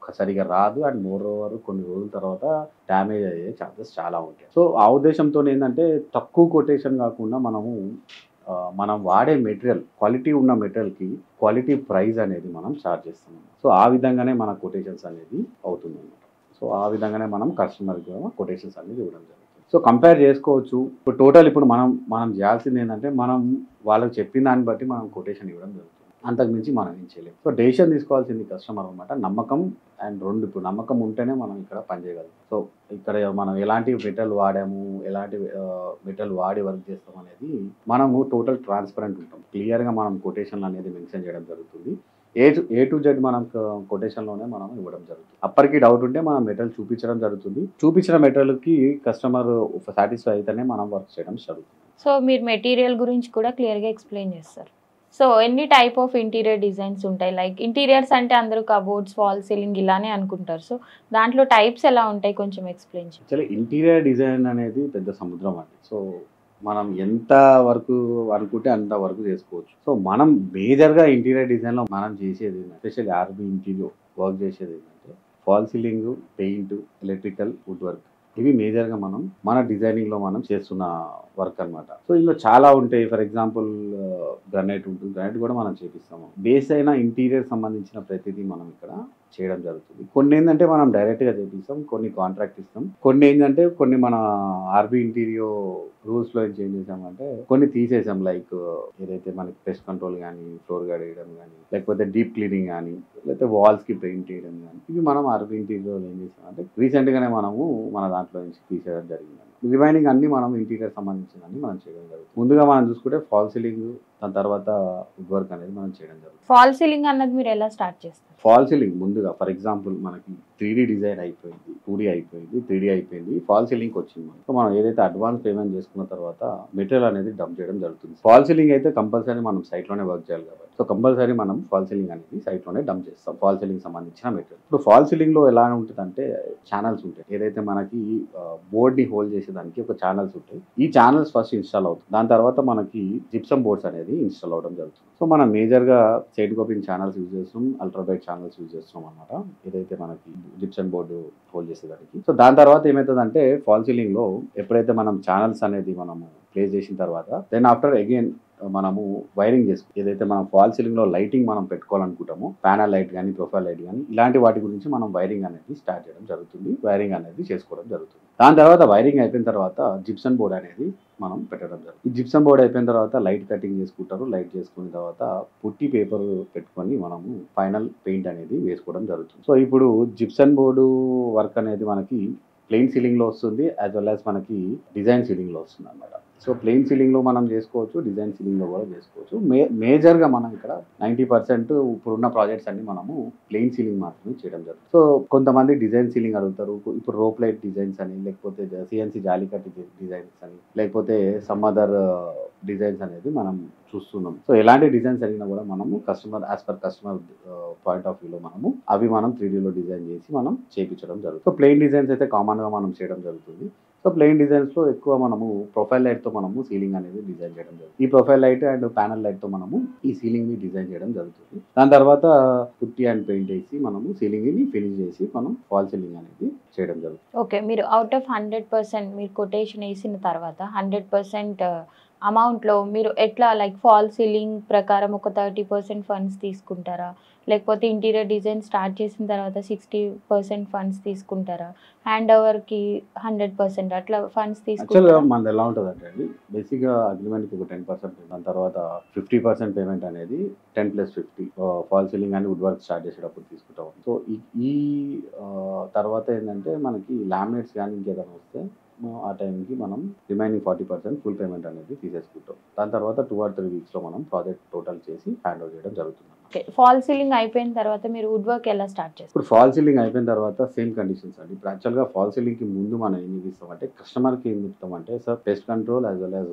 సరిగా రాదు అండ్ మోర్ ఓవర్ కొన్ని రోజుల తర్వాత డ్యామేజ్ అయ్యే ఛాన్సెస్ చాలా ఉంటాయి సో ఆ ఉద్దేశంతో ఏంటంటే తక్కువ కొటేషన్ కాకుండా మనము ఆ, మనం వాడే మెటీరియల్ క్వాలిటీ ఉన్న మెటీరియల్కి క్వాలిటీ ప్రైస్ అనేది మనం చార్జ్ చేస్తున్నాం సో ఆ విధంగానే మన కొటేషన్స్ అనేది అవుతుంది అనమాట సో ఆ విధంగానే మనం కస్టమర్కి కొటేషన్స్ అనేది ఇవ్వడం జరుగుతుంది సో కంపేర్ చేసుకోవచ్చు ఇప్పుడు టోటల్ ఇప్పుడు మనం మనం చేయాల్సింది ఏంటంటే మనం వాళ్ళకి చెప్పిన దాన్ని బట్టి మనం కొటేషన్ ఇవ్వడం జరుగుతుంది అంతకు మించి మనం ఏం చేయలేము సో డెసిషన్ తీసుకోవాల్సింది కస్టమర్ అనమాట నమ్మకం అండ్ రెండు ఇప్పుడు నమ్మకం ఉంటేనే మనం ఇక్కడ పనిచేయగలం సో ఇక్కడ మనం ఎలాంటి మెటల్ వాడాము ఎలాంటి మెటల్ వాడి వర్క్ చేస్తాం అనేది మనము టోటల్ ట్రాన్స్పరెంట్ ఉంటాం క్లియర్గా మనం కొటేషన్ అనేది మెన్షన్ చేయడం జరుగుతుంది A to A to Z మనం కొటేషన్లోనే మనం ఇవ్వడం జరుగుతుంది అప్పటికి డౌట్ ఉంటే మనం మెటల్ చూపించడం జరుగుతుంది చూపించిన మెటల్కి కస్టమర్ సాటిస్ఫై అయితేనే మనం వర్క్ చేయడం జరుగుతుంది సో మీరు మెటీరియల్ గురించి కూడా క్లియర్గా ఎక్స్ప్లెయిన్ చేస్తారు సో ఎన్ని టైప్ ఆఫ్ ఇంటీరియర్ డిజైన్స్ ఉంటాయి లైక్ ఇంటీరియర్స్ అంటే అందరూ కబోర్డ్స్ వాల్ సీలింగ్ ఇలానే అనుకుంటారు సో దాంట్లో టైప్స్ ఎలా ఉంటాయి కొంచెం ఎక్స్ప్లెయిన్ చేయండి యాక్చువల్లీ ఇంటీరియర్ డిజైన్ అనేది పెద్ద సముద్రం అండి సో మనం ఎంత వరకు అనుకుంటే అంత వరకు చేసుకోవచ్చు సో మనం మేజర్గా ఇంటీరియర్ డిజైన్లో మనం చేసేది ఎస్పెషల్లీ ఆర్బీ ఇంటీరియర్ వర్క్ చేసేది ఏంటంటే fall ceiling paint electrical wood work ఇవి మేజర్గా మనం మన డిజైనింగ్లో మనం చేస్తున్న వర్క్ అన్నమాట సో ఇందులో చాలా ఉంటాయి ఫర్ ఎగ్జాంపుల్ గ్రనైట్ ఉంటుంది గ్రనైట్ కూడా మనం చేపిస్తాము బేస్ అయిన ఇంటీరియర్ సంబంధించిన ప్రతిదీ మనం ఇక్కడ చేయడం జరుగుతుంది కొన్ని ఏంటంటే మనం డైరెక్ట్గా చేపిస్తాం కొన్ని కాంట్రాక్ట్ ఇస్తాం కొన్ని ఏంటంటే కొన్ని మన ఆర్బీ ఇంటీరియర్ రూల్స్లో ఏం చేంజ్ చేసామంటే కొన్ని తీసేసాం లైక్ ఏదైతే మనకి పెస్ట్ కంట్రోల్ కానీ ఫ్లోర్ గార్డ్ వేయడం కానీ లేకపోతే డీప్ క్లీనింగ్ కానీ లేకపోతే వాల్స్కి పెయింట్ వేయడం కానీ ఇవి మనం ఆర్బీ ఇంటీరియర్ ఏం చేసామంటే రీసెంట్గానే మనము మన దాంట్లో నుంచి తీసేయడం జరిగింది రిమైనింగ్ అన్ని మనం ఇంటీరియర్ సంబంధించిన అన్ని మనం చేయడం జరుగుతుంది ముందుగా మనం చూసుకుంటే ఫాల్ సీలింగ్ దాని తర్వాత వుడ్ వర్క్ అనేది మనం చేయడం జరుగుతుంది ఫాల్ సీలింగ్ అన్నది మీరు ఎలా స్టార్ట్ చేస్తారు ఫాల్ సీలింగ్ ముందుగా ఫర్ ఎగ్జాంపుల్ మనకి త్రీ డిజైన్ అయిపోయింది టూ అయిపోయింది త్రీ అయిపోయింది ఫాల్ సీలింగ్ వచ్చింది మనకి. సో మనం ఏదైతే అడ్వాన్స్ పేమెంట్ చేసుకున్న తర్వాత మెటీరియల్ అనేది డంప్ చేయడం జరుగుతుంది ఫాల్ సీలింగ్ అయితే కంపల్సరీ మనం site లోనే వర్క్ చేయాలి కాబట్టి సో కంపల్సరీ మనం ఫాల్ సీలింగ్ అనేది site లోనే డంప్ చేస్తాం ఫాల్ సీలింగ్ సంబంధించిన మెటీరియల్ ఇప్పుడు ఫాల్ సీలింగ్ లో ఎలా ఉంటుంది అంటే ఛానల్స్ ఉంటాయి ఏదైతే మనకి బోర్డ్ ని హోల్డ్ చేసేదానికి ఒక ఛానల్స్ ఉంటాయి ఈ ఛానల్స్ ఫస్ట్ ఇన్స్టాల్ అవుతుంది దాని తర్వాత మనకి జిప్సమ్ బోర్డ్స్ అనేది ఇన్స్టాల్ అవడం జరుగుతుంది సో మనం మేజర్ గా సైడ్ కోపింగ్ ఛానల్స్ యూజ్ చేస్తాం అల్ట్రాబైట్ ఛానల్స్ యూజ్ చేస్తాం అనమాట ఏదైతే మనకి జిప్సన్ బోర్డు హోల్డ్ చేసేదానికి సో దాని తర్వాత ఏమవుతుందంటే ఫాల్ సీలింగ్ లో ఎప్పుడైతే మనం ఛానల్స్ అనేది మనము ప్లేస్ చేసిన తర్వాత దెన్ ఆఫ్టర్ అగైన్ మనము వైరింగ్ చేసుకో ఏదైతే మనం ఫాల్ సీలింగ్ లో లైటింగ్ మనం పెట్టుకోవాలనుకుంటామో ప్యానల్ లైట్ కానీ ప్రొఫైల్ లైట్ కానీ ఇలాంటి వాటి గురించి మనం వైరింగ్ అనేది స్టార్ట్ చేయడం జరుగుతుంది వైరింగ్ అనేది చేసుకోవడం జరుగుతుంది దాని తర్వాత వైరింగ్ అయిపోయిన తర్వాత జిప్సన్ బోర్డ్ అనేది మనం పెట్టడం జరుగుతుంది ఈ జిప్సన్ బోర్డ్ అయిపోయిన తర్వాత లైట్ కటింగ్ చేసుకుంటారు లైట్ చేసుకున్న తర్వాత పుట్టి పేపర్ పెట్టుకొని మనము ఫైనల్ పెయింట్ అనేది వేసుకోవడం జరుగుతుంది సో ఇప్పుడు జిప్సన్ బోర్డు వర్క్ అనేది మనకి ప్లెయిన్ సీలింగ్ లో వస్తుంది యాజ్ వెల్ యాజ్ మనకి డిజైన్ సీలింగ్ లో వస్తుంది అనమాట సో ప్లెయిన్ సీలింగ్ లో మనం చేసుకోవచ్చు డిజైన్ సీలింగ్ లో కూడా చేసుకోవచ్చు మే మేజర్ గా మనం ఇక్కడ నైంటీ పర్సెంట్ ఇప్పుడున్న ప్రాజెక్ట్స్ అన్ని మనము ప్లెయిన్ సీలింగ్ మాత్రమే చేయడం జరుగుతుంది సో కొంతమంది డిజైన్ సీలింగ్ అడుగుతారు ఇప్పుడు రోప్ లైట్ డిజైన్స్ అని లేకపోతే సిఎన్సి జాలికట్ డిజైన్స్ అని లేకపోతే సమ్ అదర్ డిజైన్స్ అనేది మనం చూస్తున్నాం సో ఎలాంటి డిజైన్స్ అడిగినా కూడా మనము customer as per customer point of వ్యూలో మనము అవి మనం త్రీ లో డిజైన్ చేసి మనం చేయించడం జరుగుతుంది సో ప్లెయిన్ డిజైన్స్ అయితే కామన్ గా మనం చేయడం జరుగుతుంది సో ప్లెయిన్ డిజైన్స్ లో ఎక్కువ మనము ప్రొఫైల్ లైట్ తో మనము సీలింగ్ అనేది డిజైన్ చేయడం జరుగుతుంది ఈ profile light and panel light తో మనము ఈ సీలింగ్ ని డిజైన్ చేయడం జరుగుతుంది దాని తర్వాత పుట్టి అండ్ పెయింట్ వేసి మనము సీలింగ్ ని ఫినిష్ చేసి మనం ఫాల్ సీలింగ్ అనేది చేయడం జరుగుతుంది ఓకే మీరు అవుట్ ఆఫ్ హండ్రెడ్ పర్సెంట్ మీరు కొటేషన్ వేసిన తర్వాత హండ్రెడ్ పర్సెంట్ అమౌంట్లో మీరు ఎట్లా లైక్ ఫాల్ సీలింగ్ ప్రకారం ఒక థర్టీ పర్సెంట్ ఫండ్స్ తీసుకుంటారా లేకపోతే ఇంటీరియర్ డిజైన్ స్టార్ట్ చేసిన తర్వాత సిక్స్టీ పర్సెంట్ ఫండ్స్ తీసుకుంటారా హ్యాండ్ ఓవర్కి హండ్రెడ్ పర్సెంట్ అట్లా ఫండ్స్ యాక్చువల్గా తీసుకుంటారా మనది ఎలా ఉంటుంది అంటే అండి బేసిక్గా అగ్రిమెంట్కి ఒక టెన్ పర్సెంట్ దాని తర్వాత ఫిఫ్టీ పర్సెంట్ పేమెంట్ అనేది ten plus fifty fall ceiling అని వుడ్ వర్క్ స్టార్ట్ చేసేటప్పుడు తీసుకుంటాం సో ఈ ఈ ఆ, తర్వాత ఏంటంటే మనకి లామినేట్స్ కానీ ఇంకేదైనా వస్తే ఆ, ఆ టైంకి మనం remaining forty percent full payment అనేది తీసేసుకుంటాం దాని తర్వాత టూ ఆర్ త్రీ వీక్స్లో మనం ప్రాజెక్ట్ టోటల్ చేసి హ్యాండ్ ఓవర్ చేయడం జరుగుతుంది ఓకే ఫాల్ సీలింగ్ అయిపోయిన తర్వాత మీరు వుడ్ వర్క్ ఎలా స్టార్ట్ చేస్తారు ఇప్పుడు ఫాల్ సీలింగ్ అయిపోయిన తర్వాత సేమ్ కండిషన్స్ అండి ఇప్పుడు యాక్చువల్గా ఫాల్ సీలింగ్కి ముందు మనం ఏం చూపిస్తామంటే కస్టమర్కి ఏం చెప్తామంటే sir pest control as well as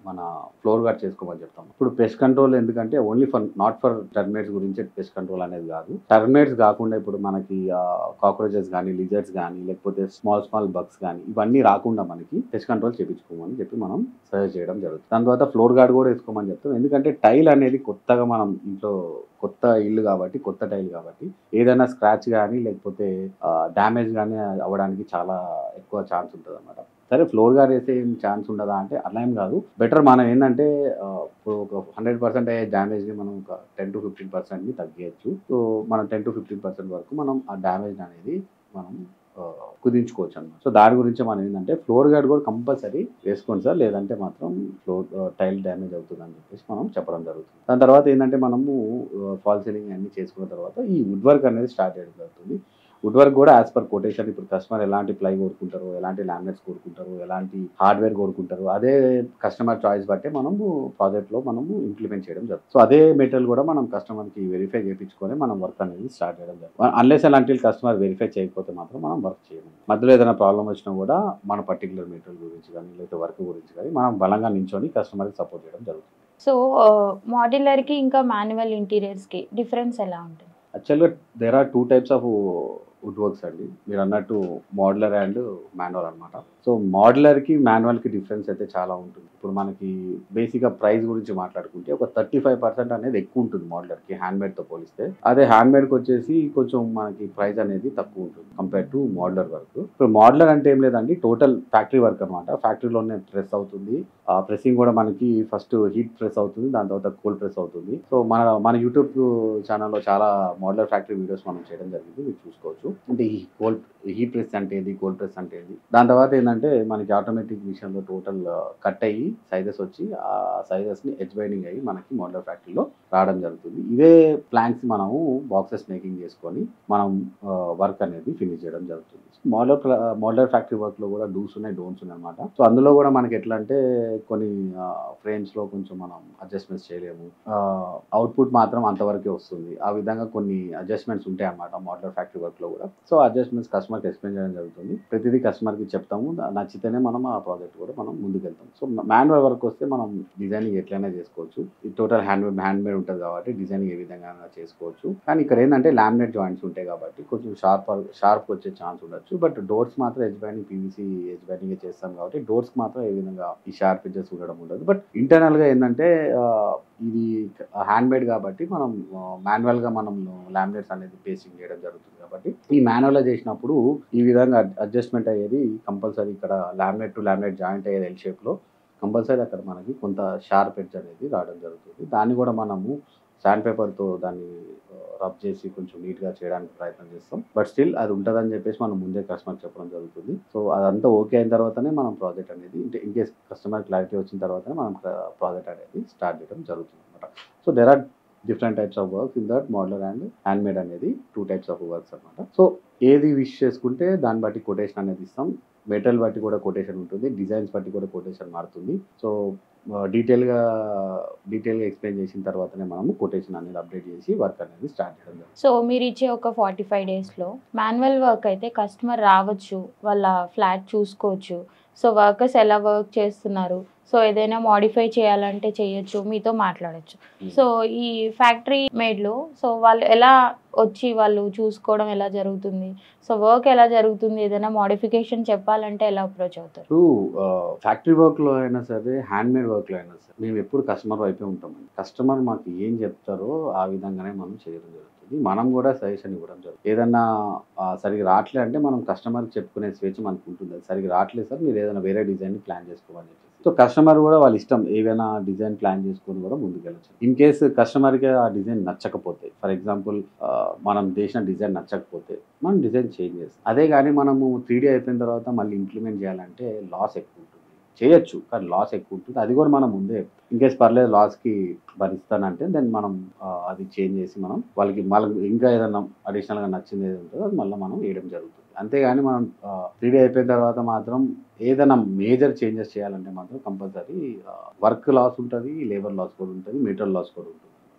మన ఫ్లోర్ గార్డ్ చేసుకోమని చెప్తాం ఇప్పుడు పెస్ట్ కంట్రోల్ ఎందుకంటే only for not for termites గురించి పెస్ట్ కంట్రోల్ అనేది కాదు టర్మేట్స్ కాకుండా ఇప్పుడు మనకి కాక్రోచెస్ కానీ లిజర్స్ కానీ లేకపోతే స్మాల్ స్మాల్ బగ్స్ కానీ ఇవన్నీ రాకుండా మనకి పెస్ట్ కంట్రోల్ చేయించుకోమని చెప్పి మనం సజెస్ట్ చేయడం జరుగుతుంది దాని తర్వాత ఫ్లోర్ గార్డ్ కూడా వేసుకోమని చెప్తాం ఎందుకంటే టైల్ అనేది కొత్తగా మనం ఇంట్లో కొత్త ఇల్లు కాబట్టి కొత్త టైల్ కాబట్టి ఏదైనా స్క్రాచ్ కానీ లేకపోతే డ్యామేజ్ కానీ అవ్వడానికి చాలా ఎక్కువ ఛాన్స్ ఉంటుంది అనమాట సరే ఫ్లోర్ గార్డ్ వేసే ఏం ఛాన్స్ ఉండదా అంటే అలా ఏం కాదు బెటర్ మనం ఏంటంటే ఆ, ఇప్పుడు ఒక హండ్రెడ్ పర్సెంట్ అయ్యే డ్యామేజ్ని మనం ఒక టెన్ టు ఫిఫ్టీన్ పర్సెంట్ని తగ్గించచ్చు సో మనం టెన్ టు ఫిఫ్టీన్ పర్సెంట్ వరకు మనం ఆ డ్యామేజ్ అనేది మనం ఆ, కుదించుకోవచ్చు అనమాట సో దాని గురించి మనం ఏంటంటే ఫ్లోర్ గార్డ్ కూడా కంపల్సరీ వేసుకోండి సార్ లేదంటే మాత్రం ఫ్లోర్ టైల్ డ్యామేజ్ అవుతుంది అని చెప్పేసి మనం చెప్పడం జరుగుతుంది దాని తర్వాత ఏంటంటే మనము ఫాల్ సీలింగ్ అన్ని చేసుకున్న తర్వాత ఈ వుడ్ వర్క్ అనేది స్టార్ట్ చేయడం జరుగుతుంది వుడ్ వర్క్ కూడా యాజ్ పర్ కొటేషన్ ఇప్పుడు కస్టమర్ ఎలాంటి ప్లై కోరుకుంటారు ఎలాంటి లామినేట్స్ కోరుకుంటారు ఎలాంటి హార్డ్వేర్ కోరుకుంటారు అదే కస్టమర్ చాయిస్ బట్టే మనము ప్రాజెక్ట్లో మనము ఇంప్లిమెంట్ చేయడం జరుగుతుంది సో అదే మెటీరియల్ కూడా మనం కస్టమర్కి వెరిఫై చేయించుకొని మనం వర్క్ అనేది స్టార్ట్ చేయడం జరుగుతుంది అన్లెస్ అలాంటి కస్టమర్ వెరిఫై చేయకపోతే మాత్రం మనం వర్క్ చేయము మధ్యలో ఏదైనా ప్రాబ్లం వచ్చినా కూడా మన పర్టికులర్ మెటీరియల్ గురించి కానీ లేకపోతే వర్క్ గురించి కానీ మనం బలంగా నించొని కస్టమర్కి సపోర్ట్ చేయడం జరుగుతుంది సో మాడ్యులర్కి ఇంకా మాన్యువల్ ఇంటీరియర్స్కి డిఫరెన్స్ ఎలా ఉంటుంది యాక్చువల్గా there are two types of wood works అండి మీరు అన్నట్టు మోడలర్ అండ్ మాన్యువల్ అనమాట సో మోడలర్కి మాన్యువల్కి డిఫరెన్స్ అయితే చాలా ఉంటుంది ఇప్పుడు మనకి బేసిక్గా ప్రైస్ గురించి మాట్లాడుకుంటే ఒక థర్టీ ఫైవ్ పర్సెంట్ అనేది ఎక్కువ ఉంటుంది మోడలర్కి హ్యాండ్మేడ్తో పోలిస్తే అదే హ్యాండ్మేడ్కి వచ్చేసి కొంచెం మనకి ప్రైస్ అనేది తక్కువ ఉంటుంది కంపేర్ టు మోడలర్ వర్క్ ఇప్పుడు మోడలర్ అంటే ఏం లేదండి టోటల్ ఫ్యాక్టరీ వర్క్ అనమాట ఫ్యాక్టరీలోనే ప్రెస్ అవుతుంది ఆ ప్రెస్సింగ్ కూడా మనకి ఫస్ట్ హీట్ ప్రెస్ అవుతుంది దాని తర్వాత కోల్డ్ ప్రెస్ అవుతుంది సో మన మన యూట్యూబ్ ఛానల్లో చాలా మోడలర్ ఫ్యాక్టరీ వీడియోస్ మనం చేయడం జరిగింది మీరు చూసుకోవచ్చు అంటే ఈ కోల్డ్ హీట్ ప్రెస్ అంటే ఏంది కోల్డ్ ప్రెస్ అంటే ఏంది దాని తర్వాత ఏంటంటే మనకి ఆటోమేటిక్ విషయంలో టోటల్ కట్ అయ్యి సైజెస్ వచ్చి ఆ సైజెస్ ని ఎడ్జ్ బైండింగ్ అయ్యి మనకి మోడలర్ ఫ్యాక్టరీలో రావడం జరుగుతుంది ఇదే ప్లాంక్స్ మనము బాక్సెస్ మేకింగ్ చేసుకొని మనం వర్క్ అనేది ఫినిష్ చేయడం జరుగుతుంది మోడలర్ మోడలర్ ఫ్యాక్టరీ వర్క్ లో కూడా డూస్ ఉన్నాయి డోన్స్ ఉన్నాయి అనమాట సో అందులో కూడా మనకి ఎట్లా అంటే కొన్ని ఫ్రేమ్స్ లో కొంచెం మనం అడ్జస్ట్మెంట్స్ చేయలేము అవుట్పుట్ మాత్రం అంతవరకే వస్తుంది ఆ విధంగా కొన్ని అడ్జస్ట్మెంట్స్ ఉంటాయి అన్నమాట మోడలర్ ఫ్యాక్టరీ వర్క్ లో కూడా సో అడ్జస్ట్మెంట్స్ కస్టమర్కి ఎక్స్ప్లెయిన్ చేయడం జరుగుతుంది ప్రతిదీ కస్టమర్కి చెప్తాము దా- నచ్చితేనే మనం ఆ ప్రాజెక్ట్ కూడా మనం ముందుకెళ్తాం సో మాన్యువల్ వర్క్ వస్తే మనం డిజైనింగ్ ఎట్లయినా చేసుకోవచ్చు ఈ టోటల్ హ్యాండ్ హ్యాండ్ మేడ్ ఉంటుంది కాబట్టి డిజైనింగ్ ఏ విధంగా అయినా చేసుకోవచ్చు కానీ ఇక్కడ ఏంటంటే లామినేట్ జాయింట్స్ ఉంటాయి కాబట్టి కొంచెం షార్ప్ షార్ప్ వచ్చే ఛాన్స్ ఉండొచ్చు బట్ డోర్స్ మాత్రం edge binding PVC edge binding చేస్తాం కాబట్టి డోర్స్ మాత్రం ఏ విధంగా ఈ షార్ప్ ఎడ్జెస్ ఉండడం ఉండదు బట్ ఇంటర్నల్ గా ఏంటంటే ఆ, ఇది హ్యాండ్ మేడ్ కాబట్టి మనం మాన్యువల్ గా మనం లామినేట్స్ అనేది పేస్టింగ్ చేయడం జరుగుతుంది కాబట్టి ఈ మాన్యువల్ చేసినప్పుడు ఈ విధంగా అడ్జస్ట్మెంట్ అయ్యేది కంపల్సరీ ఇక్కడ లామినేట్ టు లామినేట్ జాయింట్ అయ్యేది ఎల్ షేప్ లో కంపల్సరీ అక్కడ మనకి కొంత షార్ప్ ఎడ్జ్ అనేది రావడం జరుగుతుంది దాన్ని కూడా మనము శాండ్ పేపర్తో దాన్ని రబ్ చేసి కొంచెం నీట్గా చేయడానికి ప్రయత్నం చేస్తాం బట్ స్టిల్ అది ఉంటుందని చెప్పేసి మనం ముందే కస్టమర్ చెప్పడం జరుగుతుంది సో అదంతా ఓకే అయిన తర్వాతనే మనం ప్రాజెక్ట్ అనేది ఇన్ కేస్ కస్టమర్ క్లారిటీ వచ్చిన తర్వాతనే మనం ప్రాజెక్ట్ అనేది స్టార్ట్ చేయడం జరుగుతుంది అనమాట so there are different types of works in that modular and hand made అనేది టూ టైప్స్ ఆఫ్ వర్క్స్ అనమాట సో ఏది విష్ చేసుకుంటే దాన్ని బట్టి కొటేషన్ అనేది ఇస్తాం మెటీరియల్ బట్టి కూడా కొటేషన్ ఉంటుంది డిజైన్స్ బట్టి కూడా కొటేషన్ మారుతుంది సో డీటెయిల్గా డీటెయిల్గా ఎక్స్ప్లెయిన్ చేసిన తర్వాతనే మనము కొటేషన్ అనేది అప్డేట్ చేసి వర్క్ అనేది స్టార్ట్ చేయడం జరుగుతుంది సో మీరు ఇచ్చే ఒక ఫార్టీ ఫైవ్ డేస్లో మాన్యువల్ వర్క్ అయితే కస్టమర్ రావచ్చు వాళ్ళ ఫ్లాట్ చూసుకోవచ్చు సో వర్కర్స్ ఎలా వర్క్ చేస్తున్నారు సో ఏదైనా మాడిఫై చేయాలంటే చేయొచ్చు మీతో మాట్లాడొచ్చు సో ఈ ఫ్యాక్టరీ మేడ్లో సో వాళ్ళు ఎలా వచ్చి వాళ్ళు చూసుకోవడం ఎలా జరుగుతుంది సో వర్క్ ఎలా జరుగుతుంది ఏదైనా మోడిఫికేషన్ చెప్పాలంటే ఎలా అప్రోచ్ అవుతారు ఇప్పుడు ఫ్యాక్టరీ వర్క్లో అయినా సరే హ్యాండ్ మేడ్ వర్క్లో అయినా సరే మేము ఎప్పుడు కస్టమర్ వైపే ఉంటామండి కస్టమర్ మాకు ఏం చెప్తారో ఆ విధంగానే మనం చేయడం జరుగుతుంది మనం కూడా సజెషన్ ఇవ్వడం జరుగుతుంది ఏదన్నా ఆ, సరిగ్గా రావట్లే అంటే మనం కస్టమర్కి చెప్పుకునే స్వేచ్ఛ మనకు ఉంటుంది అది సరిగ్గా రావట్లేదు సార్ మీరు ఏదైనా వేరే డిజైన్ ప్లాన్ చేసుకోమని చెప్పేసి సో కస్టమర్ కూడా వాళ్ళ ఇష్టం ఏవైనా డిజైన్ ప్లాన్ చేసుకొని కూడా ముందుకెళ్ళచ్చు ఇన్ కేసు కస్టమర్కి ఆ డిజైన్ నచ్చకపోతే ఫర్ ఎగ్జాంపుల్ మనం చేసిన డిజైన్ నచ్చకపోతే మనం డిజైన్ చేంజ్ చేస్తాం అదే కానీ మనము త్రీ అయిపోయిన తర్వాత మళ్ళీ ఇంప్లిమెంట్ చేయాలంటే లాస్ ఎక్కువ ఉంటుంది చేయొచ్చు కానీ లాస్ ఎక్కువ ఉంటుంది అది కూడా మనం ముందే ఇన్ కేస్ పర్లేదు లాస్కి భరిస్తానంటే దెన్ మనం ఆ, అది చేంజ్ చేసి మనం వాళ్ళకి మళ్ళీ ఇంకా ఏదైనా అడిషనల్గా నచ్చింది ఏది ఉంటుందో అది మళ్ళీ మనం వేయడం జరుగుతుంది అంతేగాని మనం త్రీ అయిపోయిన తర్వాత మాత్రం ఏదైనా మేజర్ చేంజెస్ చేయాలంటే మాత్రం కంపల్సరీ వర్క్ లాస్ ఉంటుంది లేబర్ లాస్ కూడా ఉంటుంది మెటీరియల్ లాస్ కూడా ఉంటుంది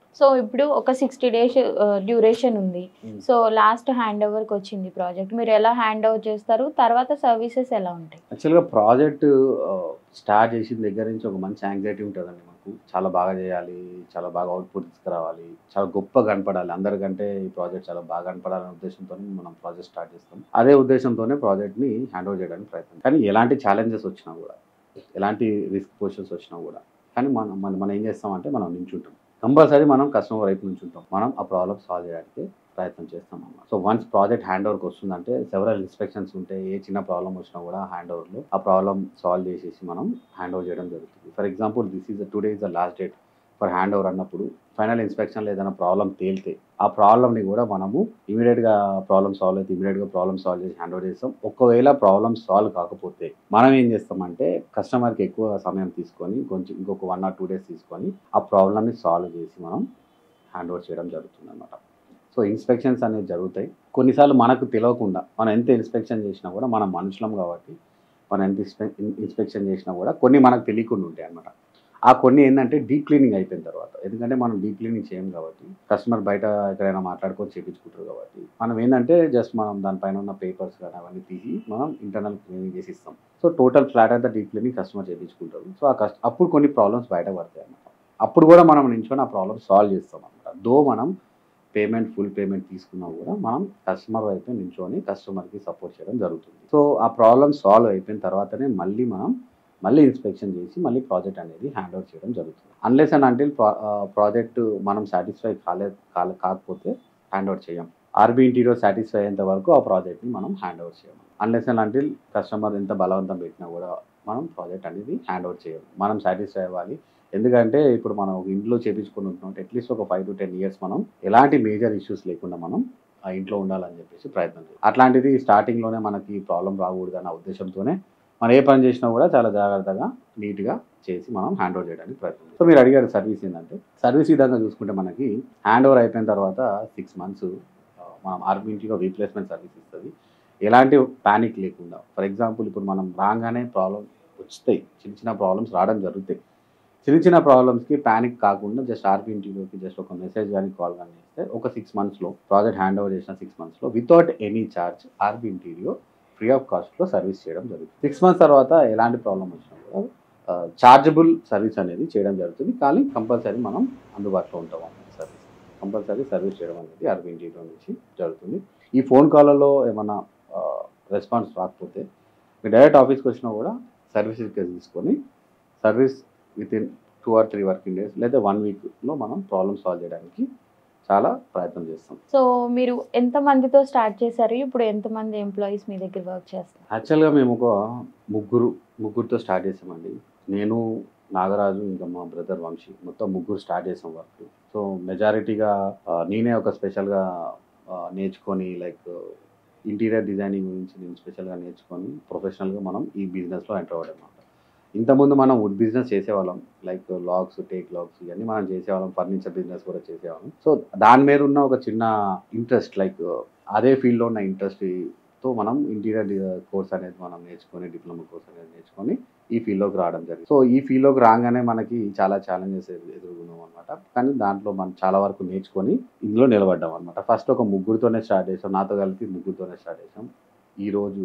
సో ఇప్పుడు ఒక సిక్స్టీ డేస్ డ్యూరేషన్ ఉంది Mm. సో లాస్ట్ హ్యాండ్ ఓవర్కి వచ్చింది ప్రాజెక్ట్ మీరు ఎలా హ్యాండ్ ఓవర్ చేస్తారు తర్వాత సర్వీసెస్ ఎలా ఉంటాయి యాక్చువల్గా ప్రాజెక్ట్ స్టార్ట్ చేసిన దగ్గర నుంచి ఒక మంచి యాంగ్జైటీ ఉంటుందండి మాకు చాలా బాగా చేయాలి చాలా బాగా అవుట్పుట్ తీసుకురావాలి చాలా గొప్ప కనపడాలి అందరికంటే ఈ ప్రాజెక్ట్ చాలా బాగా కనపడాలనే ఉద్దేశంతో మనం ప్రాజెక్ట్ స్టార్ట్ చేస్తాం అదే ఉద్దేశంతోనే ప్రాజెక్ట్ని హ్యాండ్ ఓవర్ చేయడానికి ప్రయత్నం కానీ ఎలాంటి ఛాలెంజెస్ వచ్చినా కూడా ఎలాంటి రిస్క్ పొజిషన్స్ వచ్చినా కూడా కానీ మనం మనం మనం ఏం చేస్తామంటే మనం నించుంటాం కంపల్సరీ మనం కస్టమర్ వైపు నుంచి ఉంటాం మనం ఆ ప్రాబ్లమ్ సాల్వ్ చేయడానికి ప్రయత్నం చేస్తాం అన్నమాట సో వన్స్ ప్రాజెక్ట్ హ్యాండ్ ఓవర్కి వస్తుందంటే సెవరల్ ఇన్స్పెక్షన్స్ ఉంటే ఏ చిన్న ప్రాబ్లం వచ్చినా కూడా హ్యాండ్ ఓవర్లో ఆ ప్రాబ్లం సాల్వ్ చేసేసి మనం హ్యాండ్ ఓవర్ చేయడం జరుగుతుంది for example this is today is the last date for hand over అన్నప్పుడు ఫైనల్ ఇన్స్పెక్షన్లో ఏదైనా ప్రాబ్లం తేలితే ఆ ప్రాబ్లమ్ని కూడా మనము ఇమీడియట్గా ప్రాబ్లమ్ సాల్వ్ అయితే ఇమీడియట్గా ప్రాబ్లమ్ సాల్వ్ చేసి హ్యాండ్ ఓవర్ చేస్తాం ఒకవేళ ప్రాబ్లమ్ సాల్వ్ కాకపోతే మనం ఏం చేస్తామంటే కస్టమర్కి ఎక్కువ సమయం తీసుకొని కొంచెం ఇంకొక వన్ ఆర్ టూ డేస్ తీసుకొని ఆ ప్రాబ్లమ్ని సాల్వ్ చేసి మనం హ్యాండ్ ఓవర్ చేయడం జరుగుతుంది అనమాట సో ఇన్స్పెక్షన్స్ అనేవి జరుగుతాయి కొన్నిసార్లు మనకు తెలియకుండా మనం ఎంత ఇన్స్పెక్షన్ చేసినా కూడా మనం మనుషులం కాబట్టి మనం ఎంత ఇన్స్పెక్షన్ చేసినా కూడా కొన్ని మనకు తెలియకుండా ఉంటాయి అనమాట ఆ కొన్ని ఏంటంటే డీప్ క్లీనింగ్ అయిపోయిన తర్వాత ఎందుకంటే మనం డీప్ క్లీనింగ్ చేయం కాబట్టి కస్టమర్ బయట ఎక్కడైనా మాట్లాడుకొని చేయించుకుంటారు కాబట్టి మనం ఏంటంటే జస్ట్ మనం దానిపైన ఉన్న పేపర్స్ కానీ అవన్నీ తీసి మనం ఇంటర్నల్ క్లీనింగ్ చేసి ఇస్తాం సో టోటల్ ఫ్లాట్ అంతా డీప్ క్లీనింగ్ కస్టమర్ చేయించుకుంటారు సో ఆ కస్ట్ అప్పుడు కొన్ని ప్రాబ్లమ్స్ బయట పడతాయి అన్నమాట అప్పుడు కూడా మనం నించుకొని ఆ ప్రాబ్లమ్ సాల్వ్ చేస్తాం అనమాట దో మనం పేమెంట్ ఫుల్ పేమెంట్ తీసుకున్నా కూడా మనం కస్టమర్ వైపు నించొని కస్టమర్కి సపోర్ట్ చేయడం జరుగుతుంది సో ఆ ప్రాబ్లమ్ సాల్వ్ అయిపోయిన తర్వాతనే మళ్ళీ మనం మళ్ళీ ఇన్స్పెక్షన్ చేసి మళ్ళీ ప్రాజెక్ట్ అనేది హ్యాండ్ ఓవర్ చేయడం జరుగుతుంది అన్లెస్ అండ్ అంటిల్ ప్రాజెక్ట్ మనం సాటిస్ఫై కాలే కాలే కాకపోతే హ్యాండ్ ఓవర్ చేయం ఆర్బీ ఇంటీరియర్ సాటిస్ఫై అయ్యేంత వరకు ఆ ప్రాజెక్ట్ని మనం హ్యాండ్ ఓవర్ చేయం అన్లెస్ అండ్ అంటిల్ కస్టమర్ ఎంత బలవంతం పెట్టినా కూడా మనం ప్రాజెక్ట్ అనేది హ్యాండ్ ఓవర్ చేయం మనం సాటిస్ఫై అవ్వాలి ఎందుకంటే ఇప్పుడు మనం ఒక ఇంట్లో చేపించుకుని ఉంటున్నాం అట్లీస్ట్ ఒక ఫైవ్ టు టెన్ ఇయర్స్ మనం ఎలాంటి మేజర్ ఇష్యూస్ లేకుండా మనం ఆ ఇంట్లో ఉండాలని చెప్పేసి ప్రయత్నం చేయాలి అట్లాంటిది స్టార్టింగ్లోనే మనకి ప్రాబ్లం రాకూడదు అన్న ఉద్దేశంతోనే మనం ఏ పని చేసినా కూడా చాలా జాగ్రత్తగా నీట్గా చేసి మనం హ్యాండ్ ఓవర్ చేయడానికి ప్రయత్నం చేస్తాం. సో మీరు అడిగారు సర్వీస్ ఏంటంటే సర్వీస్ విధంగా చూసుకుంటే మనకి హ్యాండ్ ఓవర్ అయిపోయిన తర్వాత సిక్స్ మంత్స్ మనం ఆర్బింటిలో రీప్లేస్మెంట్ సర్వీస్ ఇస్తుంది ఎలాంటి ప్యానిక్ లేకుండా ఫర్ ఎగ్జాంపుల్ ఇప్పుడు మనం రాగానే ప్రాబ్లం వస్తాయి చిన్న చిన్న ప్రాబ్లమ్స్ రావడం జరుగుతాయి చిన్న చిన్న ప్రాబ్లమ్స్కి ప్యానిక్ కాకుండా జస్ట్ ఆర్బీ ఇంటిలోకి జస్ట్ ఒక మెసేజ్ కానీ కాల్ కానీ చేస్తే ఒక సిక్స్ మంత్స్లో ప్రాజెక్ట్ హ్యాండ్ ఓవర్ చేసిన సిక్స్ మంత్స్లో without any charge RB interior free of కాస్ట్లో సర్వీస్ చేయడం జరుగుతుంది సిక్స్ మంత్స్ తర్వాత ఎలాంటి ప్రాబ్లం వచ్చినా కూడా చార్జబుల్ సర్వీస్ అనేది చేయడం జరుగుతుంది కానీ కంపల్సరీ మనం అందుబాటులో ఉంటాం అన్నమాట సర్వీస్ కంపల్సరీ సర్వీస్ చేయడం అనేది ఆర్బీ ఇంటీరియో నుంచి జరుగుతుంది ఈ ఫోన్ కాల్లో ఏమైనా రెస్పాన్స్ రాకపోతే మీరు డైరెక్ట్ ఆఫీస్కి వచ్చినా కూడా సర్వీస్ తీసుకొని service within two or three working days లేదా వన్ వీక్లో మనం ప్రాబ్లమ్ సాల్వ్ చేయడానికి చాలా ప్రయత్నం చేస్తాం సో మీరు ఎంత మందితో స్టార్ట్ చేశారు ఇప్పుడు ఎంతమంది ఎంప్లాయీస్ మీ దగ్గర వర్క్ చేస్తారు యాక్చువల్గా మేము ఒక ముగ్గురు ముగ్గురుతో స్టార్ట్ చేసామండి నేను నాగరాజు ఇంకా మా బ్రదర్ వంశీ మొత్తం ముగ్గురు స్టార్ట్ చేసాం వర్క్ సో మెజారిటీగా నేనే ఒక స్పెషల్గా నేర్చుకొని లైక్ ఇంటీరియర్ డిజైనింగ్ గురించి నేను స్పెషల్గా నేర్చుకొని ప్రొఫెషనల్గా మనం ఈ బిజినెస్లో ఎంటర్ అవ్వడం అనమాట ఇంతకుముందు మనం వుడ్ బిజినెస్ చేసేవాళ్ళం లైక్ లాగ్స్ టేక్ లాగ్స్ ఇవన్నీ మనం చేసేవాళ్ళం ఫర్నిచర్ బిజినెస్ కూడా చేసేవాళ్ళం సో దాని మీద ఉన్న ఒక చిన్న ఇంట్రెస్ట్ లైక్ అదే ఫీల్డ్లో ఉన్న ఇంట్రెస్ట్తో మనం ఇంటీరియర్ కోర్స్ అనేది మనం నేర్చుకొని డిప్లొమా కోర్స్ అనేది నేర్చుకొని ఈ ఫీల్డ్లోకి రావడం జరిగింది సో ఈ ఫీల్డ్లోకి రాగానే మనకి చాలా ఛాలెంజెస్ ఎదుర్కొన్నాం అనమాట కానీ దాంట్లో మనం చాలా వరకు నేర్చుకొని ఇందులో నిలబడ్డాం అనమాట ఫస్ట్ ఒక ముగ్గురితోనే స్టార్ట్ చేసాం నాతో కలిపి ముగ్గురితోనే స్టార్ట్ చేసాం ఈరోజు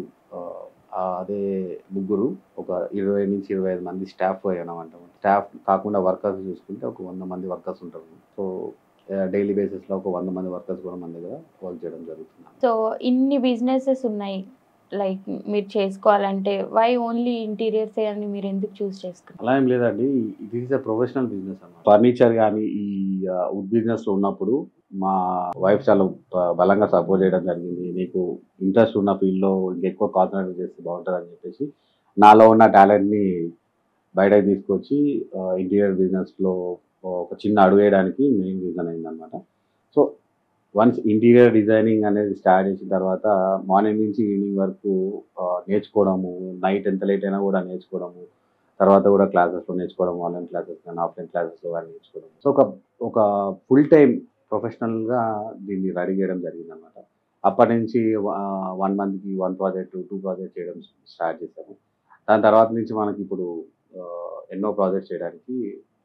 అదే ముగ్గురు ఒక ఇరవై నుంచి ఇరవై ఐదు మంది స్టాఫ్ అయ్యామంటాం స్టాఫ్ కాకుండా వర్కర్స్ చూసుకుంటే ఒక వంద మంది వర్కర్స్ ఉంటారు సో డైలీ బేసిస్లో ఒక వంద మంది వర్కర్స్ కూడా మన దగ్గర వర్క్ చేయడం జరుగుతుంది సో ఇన్ని బిజినెసెస్ ఉన్నాయి లైక్ మీరు చేసుకోవాలంటే వై ఓన్లీ ఇంటీరియర్స్ అని మీరు ఎందుకు చూస్ చేసుకున్నారు అలా ఏం లేదండి ఇది ఈజ్ అ ప్రొఫెషనల్ బిజినెస్ అన్నమాట ఫర్నిచర్ కానీ ఈ వుడ్ బిజినెస్ లో ఉన్నప్పుడు మా వైఫ్ చాలా బ- బలంగా సపోర్ట్ చేయడం జరిగింది నీకు ఇంట్రెస్ట్ ఉన్న ఫీల్డ్లో ఇంకెక్కువ కాన్సన్ట్రేట్ చేస్తే బాగుంటుంది అని చెప్పేసి నాలో ఉన్న టాలెంట్ని బయటకు తీసుకొచ్చి ఇంటీరియర్ బిజినెస్లో ఒక చిన్న అడుగు వేయడానికి మెయిన్ రీజన్ అయిందనమాట సో వన్స్ ఇంటీరియర్ డిజైనింగ్ అనేది స్టార్ట్ చేసిన తర్వాత మార్నింగ్ నుంచి ఈవినింగ్ వరకు ఆ, నేర్చుకోవడము నైట్ ఎంత లేట్ అయినా కూడా నేర్చుకోవడము తర్వాత కూడా క్లాసెస్లో నేర్చుకోవడం ఆన్లైన్ క్లాసెస్ కానీ ఆఫ్లైన్ క్లాసెస్లో కానీ నేర్చుకోవడం సో ఒక ఒక ఫుల్ టైం ప్రొఫెషనల్గా దీన్ని రెడీ చేయడం జరిగింది అనమాట అప్పటి నుంచి వన్ మంత్కి వన్ ప్రాజెక్ట్ టూ ప్రాజెక్ట్ చేయడం స్టార్ట్ చేశాము దాని తర్వాత నుంచి మనకి ఇప్పుడు ఆ, ఎన్నో ప్రాజెక్ట్స్ చేయడానికి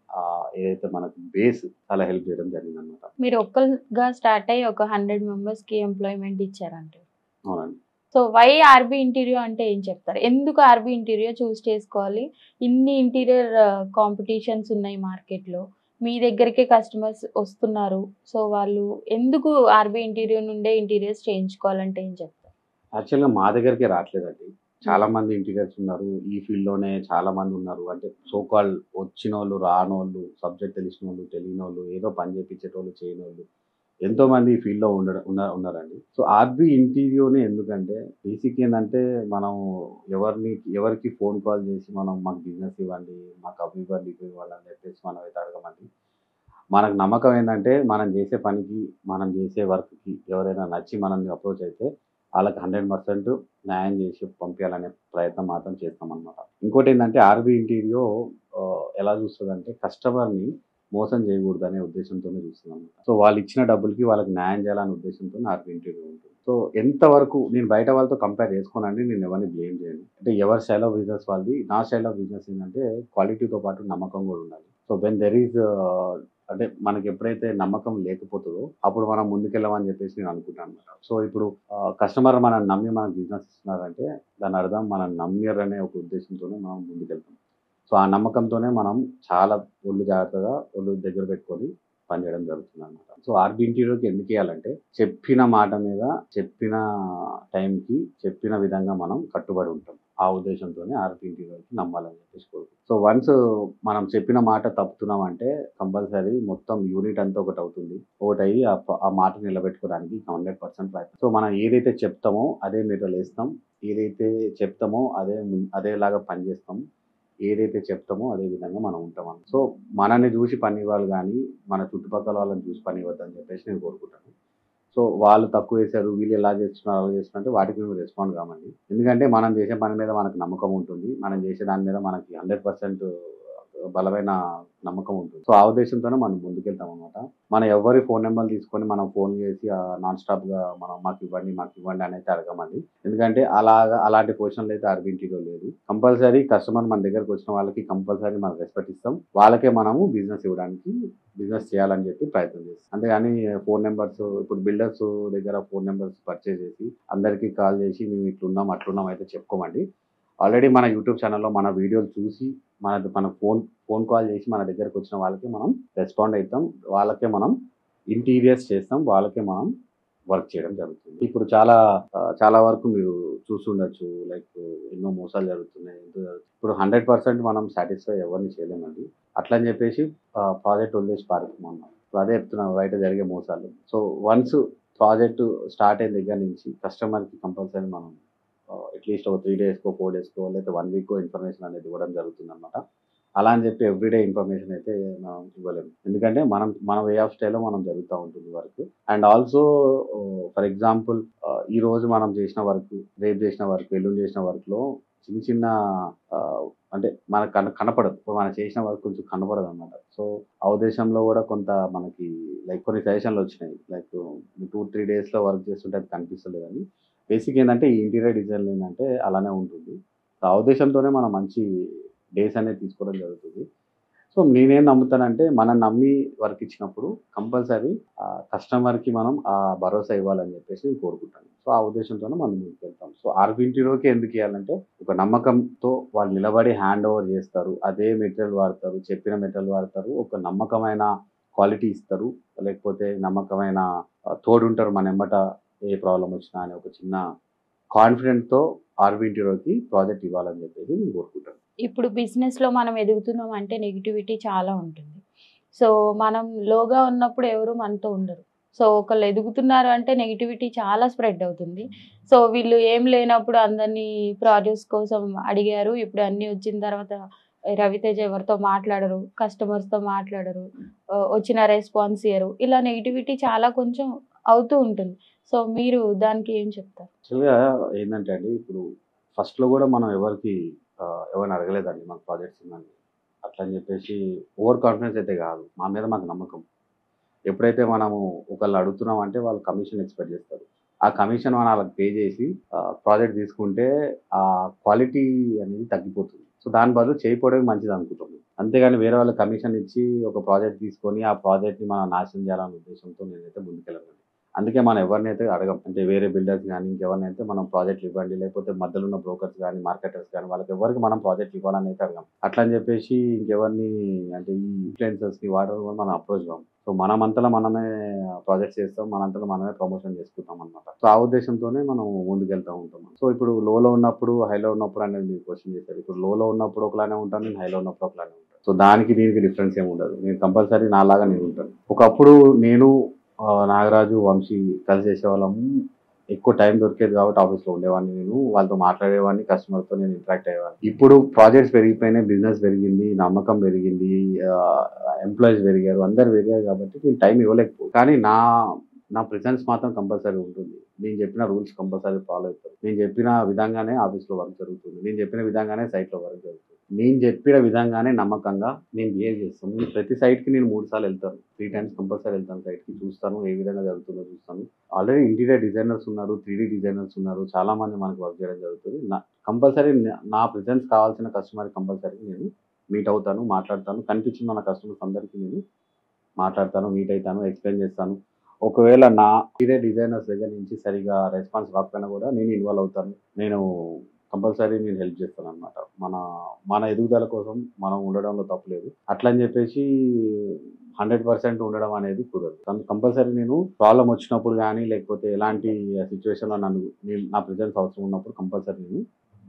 ఆ, ఏదైతే మనకు బేస్ చాలా హెల్ప్ చేయడం జరిగింది అనమాట మీరు ఒక్కరుగా స్టార్ట్ అయ్యి ఒక హండ్రెడ్ మెంబర్స్కి ఎంప్లాయ్మెంట్ ఇచ్చారంటే అవునండి సో వై ఆర్బీ ఇంటీరియర్ అంటే ఏం చెప్తారు ఎందుకు ఆర్బీ ఇంటీరియర్ చూస్ చేసుకోవాలి ఇన్ని ఇంటీరియర్ కాంపిటీషన్స్ ఉన్నాయి మార్కెట్లో మీ దగ్గరికే కస్టమర్స్ వస్తున్నారు సో వాళ్ళు ఎందుకు ఆర్బీ ఇంటీరియర్ నుండే ఇంటీరియర్స్ చేయించుకోవాలంటే ఏం చెప్తారు యాక్చువల్గా మా దగ్గరికి రావట్లేదండి చాలా మంది ఇంటీరియర్స్ ఉన్నారు ఈ ఫీల్డ్ లోనే చాలా మంది ఉన్నారు అంటే సోకాల్ వచ్చిన వాళ్ళు రానోళ్ళు సబ్జెక్ట్ తెలిసిన వాళ్ళు తెలియని వాళ్ళు ఏదో పని చేపించేటోళ్ళు చేయని వాళ్ళు ఎంతో మంది ఈ ఫీల్డ్ లో ఉండడం ఉన్న- ఉన్నారండి సో ఆర్బీ ఇంటీరియోనే ఎందుకంటే బేసిక్ ఏంటంటే మనం ఎవరిని ఎవరికి ఫోన్ కాల్ చేసి మనం మాకు బిజినెస్ ఇవ్వండి మాకు అవి ఇవ్వండి ఇవి ఇవ్వండి అని చెప్పేసి మనం అయితే అడగమండి మనకు నమ్మకం ఏంటంటే మనం చేసే పనికి మనం చేసే వర్క్కి ఎవరైనా నచ్చి మనల్ని అప్రోచ్ అయితే వాళ్ళకి హండ్రెడ్ పర్సెంట్ న్యాయం చేసి పంపించాలనే ప్రయత్నం మాత్రం చేస్తాం అనమాట ఇంకోటి ఏంటంటే ఆర్బీ ఇంటీరియో ఆ, ఎలా చూస్తుంది అంటే కస్టమర్ని మోసం చేయకూడదు అనే ఉద్దేశంతోనే చూస్తుంది అనమాట సో వాళ్ళు ఇచ్చిన డబ్బులకి వాళ్ళకి న్యాయం చేయాలనే ఉద్దేశంతో ఆర్బీ ఇంటీరియో ఉంటుంది సో ఎంతవరకు నేను బయట వాళ్ళతో కంపేర్ చేసుకోనండి నేను ఎవరిని బ్లేమ్ చేయను అంటే ఎవరి స్టైల్ ఆఫ్ బిజినెస్ వాళ్ళది నా స్టైల్ ఆఫ్ బిజినెస్ ఏంటంటే క్వాలిటీతో పాటు నమ్మకం కూడా ఉండాలి సో వెన్ దెర్ ఈజ్ అంటే మనకి ఎప్పుడైతే నమ్మకం లేకపోతుందో అప్పుడు మనం ముందుకెళ్ళమని చెప్పేసి నేను అనుకుంటాను అనమాట సో ఇప్పుడు కస్టమర్ మనం నమ్మి మనకు బిజినెస్ ఇస్తున్నారంటే దాని అర్థం మనం నమ్మియర్ అనే ఒక ఉద్దేశంతోనే మనం ముందుకెళ్తాం సో ఆ నమ్మకంతోనే మనం చాలా ఒళ్ళు జాగ్రత్తగా ఒళ్ళు దగ్గర పెట్టుకొని పనిచేయడం జరుగుతుంది అనమాట సో ఆర్బీ ఇంటీరియర్కి ఎందుకు ఇవ్వాలంటే చెప్పిన మాట మీద చెప్పిన టైంకి చెప్పిన విధంగా మనం కట్టుబడి ఉంటాం ఆ ఉద్దేశంతోనే ఆర్బీ ఇంటీరియర్కి నమ్మాలని చెప్పేసి కోరుకుంటాం సో వన్స్ మనం చెప్పిన మాట తప్పుతున్నాం అంటే కంపల్సరీ మొత్తం యూనిట్ అంతా ఒకటి అవుతుంది ఒకటి అయ్యి ఆ ప- ఆ మాట నిలబెట్టుకోవడానికి హండ్రెడ్ పర్సెంట్ ప్రయత్నం సో మనం ఏదైతే చెప్తామో అదే మెటీరియల్ వేస్తాం ఏదైతే చెప్తామో అదే ముం- అదేలాగా పనిచేస్తాం ఏదైతే చెప్తామో అదే విధంగా మనం ఉంటాం అన్నమాట. సో మనల్ని చూసి పని ఇవ్వాలి కానీ మన చుట్టుపక్కల వాళ్ళని చూసి పని ఇవ్వద్దని చెప్పేసి నేను కోరుకుంటాను సో వాళ్ళు తక్కువ వేశారు వీళ్ళు ఎలా చేస్తున్నారు అలా చేస్తున్నారు అంటే వాటికి మేము రెస్పాండ్ కామండి ఎందుకంటే మనం చేసే పని మీద మనకు నమ్మకం ఉంటుంది మనం చేసే దాని మీద మనకి హండ్రెడ్ పర్సెంట్ బలమైన నమ్మకం ఉంటుంది సో ఆ ఉద్దేశంతోనే మనం ముందుకెళ్తాం అనమాట మనం ఎవరి ఫోన్ నెంబర్ తీసుకొని మనం ఫోన్ చేసి నాన్ స్టాప్ గా మనం మాకు ఇవ్వండి మాకు ఇవ్వండి అని అయితే అడగమండి ఎందుకంటే అలాగా అలాంటి పొజిషన్లో అయితే అరబింటిలో లేదు కంపల్సరీ కస్టమర్ మన దగ్గరకు వచ్చిన వాళ్ళకి కంపల్సరీ మనం రెస్పెక్ట్ ఇస్తాం వాళ్ళకే మనము బిజినెస్ ఇవ్వడానికి బిజినెస్ చేయాలని చెప్పి ప్రయత్నం చేస్తాం అంతేగాని ఫోన్ నెంబర్స్ ఇప్పుడు బిల్డర్స్ దగ్గర ఫోన్ నెంబర్స్ పర్చేజ్ చేసి అందరికీ కాల్ చేసి మేము ఇట్లున్నాం అట్లున్నాం అయితే చెప్పుకోమండి ఆల్రెడీ మన యూట్యూబ్ ఛానల్లో మన వీడియోలు చూసి మన మన ఫోన్ ఫోన్ కాల్ చేసి మన దగ్గరకు వచ్చిన వాళ్ళకి మనం రెస్పాండ్ అవుతాం వాళ్ళకే మనం ఇంటీరియర్స్ చేస్తాం వాళ్ళకే మనం వర్క్ చేయడం జరుగుతుంది ఇప్పుడు చాలా ఆ, చాలా వరకు మీరు చూస్తుండొచ్చు లైక్ ఎన్నో మోసాలు జరుగుతున్నాయి ఎంతో జరుగుతుంది ఇప్పుడు హండ్రెడ్ పర్సెంట్ మనం సాటిస్ఫై ఎవరిని చేయలేమండి అట్లా అని చెప్పేసి ప్రాజెక్ట్ వదిలేసి పారుతున్నాం మనం. ఇప్పుడు అదే చెప్తున్నాం బయట జరిగే మోసాలు సో వన్స్ ప్రాజెక్ట్ స్టార్ట్ అయిన దగ్గర నుంచి కస్టమర్కి కంపల్సరీ మనం అట్లీస్ట్ ఒక త్రీ డేస్కో ఫోర్ డేస్కో లేకపోతే వన్ వీక్కో ఇన్ఫర్మేషన్ అనేది ఇవ్వడం జరుగుతుంది అనమాట అలా అని చెప్పి ఎవ్రీడే ఇన్ఫర్మేషన్ అయితే మనం ఇవ్వలేము ఎందుకంటే మనం మన వే ఆఫ్ స్టైల్లో మనం జరుగుతూ ఉంటుంది work and also for example ఈ రోజు మనం చేసిన వర్క్ రేపు చేసిన వర్క్ ఎల్లుండి చేసిన వర్క్లో చిన్న చిన్న ఆ, అంటే మనకు కన కనపడదు ఇప్పుడు మనం చేసిన వర్క్ కొంచెం కనపడదు అనమాట సో ఆ ఉద్దేశంలో కూడా కొంత మనకి లైక్ కొన్ని సజెషన్లు వచ్చినాయి లైక్ టూ త్రీ డేస్లో వర్క్ చేస్తుంటే అది కనిపిస్తలేదు అని బేసిక్ ఏంటంటే ఈ ఇంటీరియర్ డిజైన్ ఏంటంటే అలానే ఉంటుంది సో ఆ ఉద్దేశంతోనే మనం మంచి డేస్ అనేది తీసుకోవడం జరుగుతుంది సో నేనేం నమ్ముతానంటే మనం నమ్మి వర్క్ ఇచ్చినప్పుడు కంపల్సరీ ఆ కస్టమర్కి మనం ఆ భరోసా ఇవ్వాలని చెప్పేసి నేను కోరుకుంటాను సో ఆ ఉద్దేశంతోనే మనం ముందుకు వెళ్తాం సో ఆర్బింటీరోకి ఎందుకు ఇవ్వాలంటే ఒక నమ్మకంతో వాళ్ళు నిలబడి హ్యాండ్ ఓవర్ చేస్తారు అదే మెటీరియల్ వాడతారు చెప్పిన మెటీరియల్ వాడతారు ఒక నమ్మకమైన క్వాలిటీ ఇస్తారు లేకపోతే నమ్మకమైన ఆ, తోడుంటారు మన ఎమ్మట ఏ ప్రాబ్లం వచ్చినా అని ఒక చిన్న కాన్ఫిడెంట్తో ఆర్బింటీరోకి ప్రాజెక్ట్ ఇవ్వాలని చెప్పేసి నేను కోరుకుంటాను ఇప్పుడు బిజినెస్లో మనం ఎదుగుతున్నాం అంటే నెగిటివిటీ చాలా ఉంటుంది సో మనం లోగా ఉన్నప్పుడు ఎవరు మనతో ఉండరు సో ఒకళ్ళు ఎదుగుతున్నారు అంటే నెగిటివిటీ చాలా స్ప్రెడ్ అవుతుంది సో వీళ్ళు ఏం లేనప్పుడు అందరినీ ప్రాడ్యూస్ కోసం అడిగారు ఇప్పుడు అన్నీ వచ్చిన తర్వాత రవితేజ ఎవరితో మాట్లాడరు కస్టమర్స్తో మాట్లాడరు ఆ, వచ్చిన రెస్పాన్స్ ఇయ్యరు ఇలా నెగిటివిటీ చాలా కొంచెం అవుతూ ఉంటుంది సో మీరు దానికి ఏం చెప్తారు యాక్చువల్గా ఏంటంటే అండి ఇప్పుడు ఫస్ట్లో కూడా మనం ఎవరికి ఆ, ఎవరిని అడగలేదండి మాకు ప్రాజెక్ట్స్ ఉందండి అట్లా అని చెప్పేసి ఓవర్ కాన్ఫిడెన్స్ అయితే కాదు మా మీద మాకు నమ్మకం ఎప్పుడైతే మనము ఒకళ్ళు అడుగుతున్నాం అంటే వాళ్ళు కమిషన్ ఎక్స్పెక్ట్ చేస్తారు ఆ కమిషన్ మనం వాళ్ళకి పే చేసి ప్రాజెక్ట్ తీసుకుంటే ఆ క్వాలిటీ అనేది తగ్గిపోతుంది సో దాని బదులు చేయకపోవడమే మంచిది అనుకుంటాం అంతేగాని వేరే వాళ్ళకి కమిషన్ ఇచ్చి ఒక ప్రాజెక్ట్ తీసుకొని ఆ ప్రాజెక్ట్ని మనం నాశనం చేయాలనే ఉద్దేశంతో నేనైతే ముందుకెళ్ళను అందుకే మనం ఎవరినైతే అడగం అంటే వేరే బిల్డర్స్ కానీ ఇంకెవరినైతే మనం ప్రాజెక్టులు ఇవ్వండి లేకపోతే మధ్యలో ఉన్న బ్రోకర్స్ కానీ మార్కెటర్స్ కానీ వాళ్ళకి ఎవరికి మనం ప్రాజెక్ట్ ఇవ్వాలని అయితే అడగం అట్లా అని చెప్పేసి ఇంకెవరిని అంటే ఈ ఇన్ఫ్లుయెన్సర్స్ని వాడడం వల్ల మనం అప్రోచ్ కాం సో మనమంతలో మనమే ప్రాజెక్ట్స్ చేస్తాం మనంతలో మనమే ప్రమోషన్ చేసుకుంటాం అనమాట సో ఆ ఉద్దేశంతోనే మనం ముందుకెళ్తూ ఉంటాం సో ఇప్పుడు లోలో ఉన్నప్పుడు హైలో ఉన్నప్పుడు అనేది మీరు క్వశ్చన్ చేశారు ఇప్పుడు లోలో ఉన్నప్పుడు ఒకలానే ఉంటాను నేను హైలో ఉన్నప్పుడు ఒకలానే ఉంటాను సో దానికి దీనికి డిఫరెన్స్ ఏమి ఉండదు నేను కంపల్సరీ నాలాగా నేను ఉంటాను ఒకప్పుడు నేను ఆ, నాగరాజు వంశీ కలిసి చేసేవాళ్ళము ఎక్కువ టైం దొరికేది కాబట్టి ఆఫీస్లో ఉండేవాడిని నేను వాళ్ళతో మాట్లాడేవాడిని కస్టమర్తో నేను ఇంటరాక్ట్ అయ్యేవాడిని ఇప్పుడు ప్రాజెక్ట్స్ పెరిగిపోయినాయి బిజినెస్ పెరిగింది నమ్మకం పెరిగింది ఎంప్లాయీస్ పెరిగారు అందరు పెరిగారు కాబట్టి నేను టైం ఇవ్వలేకపో కానీ నా నా ప్రెసెన్స్ మాత్రం కంపల్సరీ ఉంటుంది నేను చెప్పిన రూల్స్ కంపల్సరీ ఫాలో అవుతారు నేను చెప్పిన విధంగానే ఆఫీస్లో వర్క్ జరుగుతుంది నేను చెప్పిన విధంగానే సైట్లో వర్క్ జరుగుతుంది నేను చెప్పిన విధంగానే నమ్మకంగా నేను బిహేవ్ చేస్తాను నేను ప్రతి సైట్కి నేను మూడు సార్లు వెళ్తాను త్రీ టైమ్స్ కంపల్సరీ వెళ్తాను సైట్కి చూస్తాను ఏ విధంగా జరుగుతుందో చూస్తాను ఆల్రెడీ ఇంటీరియర్ డిజైనర్స్ ఉన్నారు త్రీ డిజైనర్స్ ఉన్నారు చాలా మంది మనకి వర్క్ చేయడం జరుగుతుంది నా కంపల్సరీ నా ప్రెసెన్స్ కావాల్సిన కస్టమర్ కంపల్సరీ నేను మీట్ అవుతాను మాట్లాడతాను కనిపించిన నా కస్టమర్స్ అందరికీ నేను మాట్లాడతాను మీట్ అవుతాను ఎక్స్ప్లెయిన్ చేస్తాను ఒకవేళ నా ఇదే డిజైనర్స్ దగ్గర నుంచి సరిగా రెస్పాన్స్ రాకపోయినా కూడా నేను ఇన్వాల్వ్ అవుతాను నేను కంపల్సరీ నేను హెల్ప్ చేస్తాను అనమాట మన మన ఎదుగుదల కోసం మనం ఉండడంలో తప్పులేదు అట్లా అని చెప్పేసి హండ్రెడ్ పర్సెంట్ ఉండడం అనేది కుదరదు కంపల్సరీ నేను ప్రాబ్లం వచ్చినప్పుడు కానీ లేకపోతే ఎలాంటి సిచ్యువేషన్లో నన్ను నేను నా ప్రెజెన్స్ అవసరం ఉన్నప్పుడు కంపల్సరీ నేను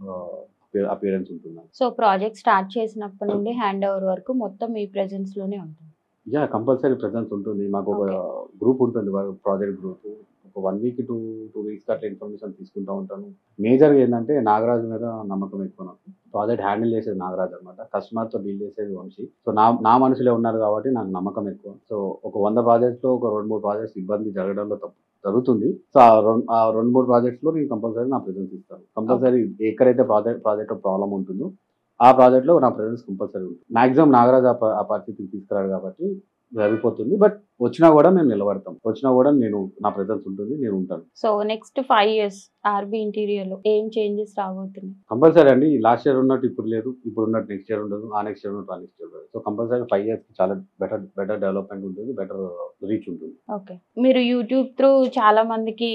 అపియరెన్స్ ఉంటుంది సో ప్రాజెక్ట్ స్టార్ట్ చేసినప్పటి నుండి హ్యాండ్ ఓవర్ వరకు మొత్తం మీ presence లోనే ఉంటుంది యా కంపల్సరీ ప్రెజెన్స్ ఉంటుంది మాకు ఒక గ్రూప్ ఉంటుంది ప్రాజెక్ట్ గ్రూప్ ఒక one week two two weeks అట్లా ఇన్ఫర్మేషన్ తీసుకుంటూ ఉంటాను మేజర్గా ఏంటంటే నాగరాజు మీద నమ్మకం ఎక్కువ నాకు ప్రాజెక్ట్ హ్యాండిల్ చేసేది నాగరాజు అనమాట కస్టమర్తో డీల్ చేసేది వంశీ సో నా నా మనుషులే ఉన్నారు కాబట్టి నాకు నమ్మకం ఎక్కువ సో ఒక వంద ప్రాజెక్ట్స్లో ఒక రెండు మూడు ప్రాజెక్ట్స్ ఇబ్బంది జరగడంలో తప్పు జరుగుతుంది సో ఆ రెండు ఆ రెండు మూడు ప్రాజెక్ట్స్లో నేను కంపల్సరీ నా ప్రెజెన్స్ ఇస్తాను కంపల్సరీ ఎక్కడైతే ప్రాజెక్ట్ ప్రాజెక్ట్ ప్రాబ్లం ఉంటుందో ఆ ప్రాజెక్ట్లో నా ప్రెజెన్స్ కంపల్సరీ ఉంటుంది మాక్సిమం నాగరాజు ఆ ప- ఆ పరిస్థితికి తీసుకురాడు కాబట్టి సరిపోతుంది బట్ వచ్చినా కూడా మేము నిలబడతాం వచ్చినా కూడా నేను నా ప్రెజెన్స్ ఉంటుంది నేను ఉంటాను so next five years RB interior లో ఏం చేంజెస్ రాబోతున్నాయి కంపల్సరీ అండి లాస్ట్ ఇయర్ ఉన్నట్టు ఇప్పుడు లేదు ఇప్పుడు ఉన్నట్టు నెక్స్ట్ ఇయర్ ఉండదు ఆ నెక్స్ట్ ఇయర్ ఉన్నట్టు ఆ నెక్స్ట్ ఇయర్ ఉండదు సో కంపల్సరీ ఫైవ్ ఇయర్స్ చాలా బెటర్ బెటర్ డెవలప్మెంట్ ఉంటుంది బెటర్ రీచ్ ఉంటుంది ఓకే మీరు యూట్యూబ్ త్రూ చాలా మందికి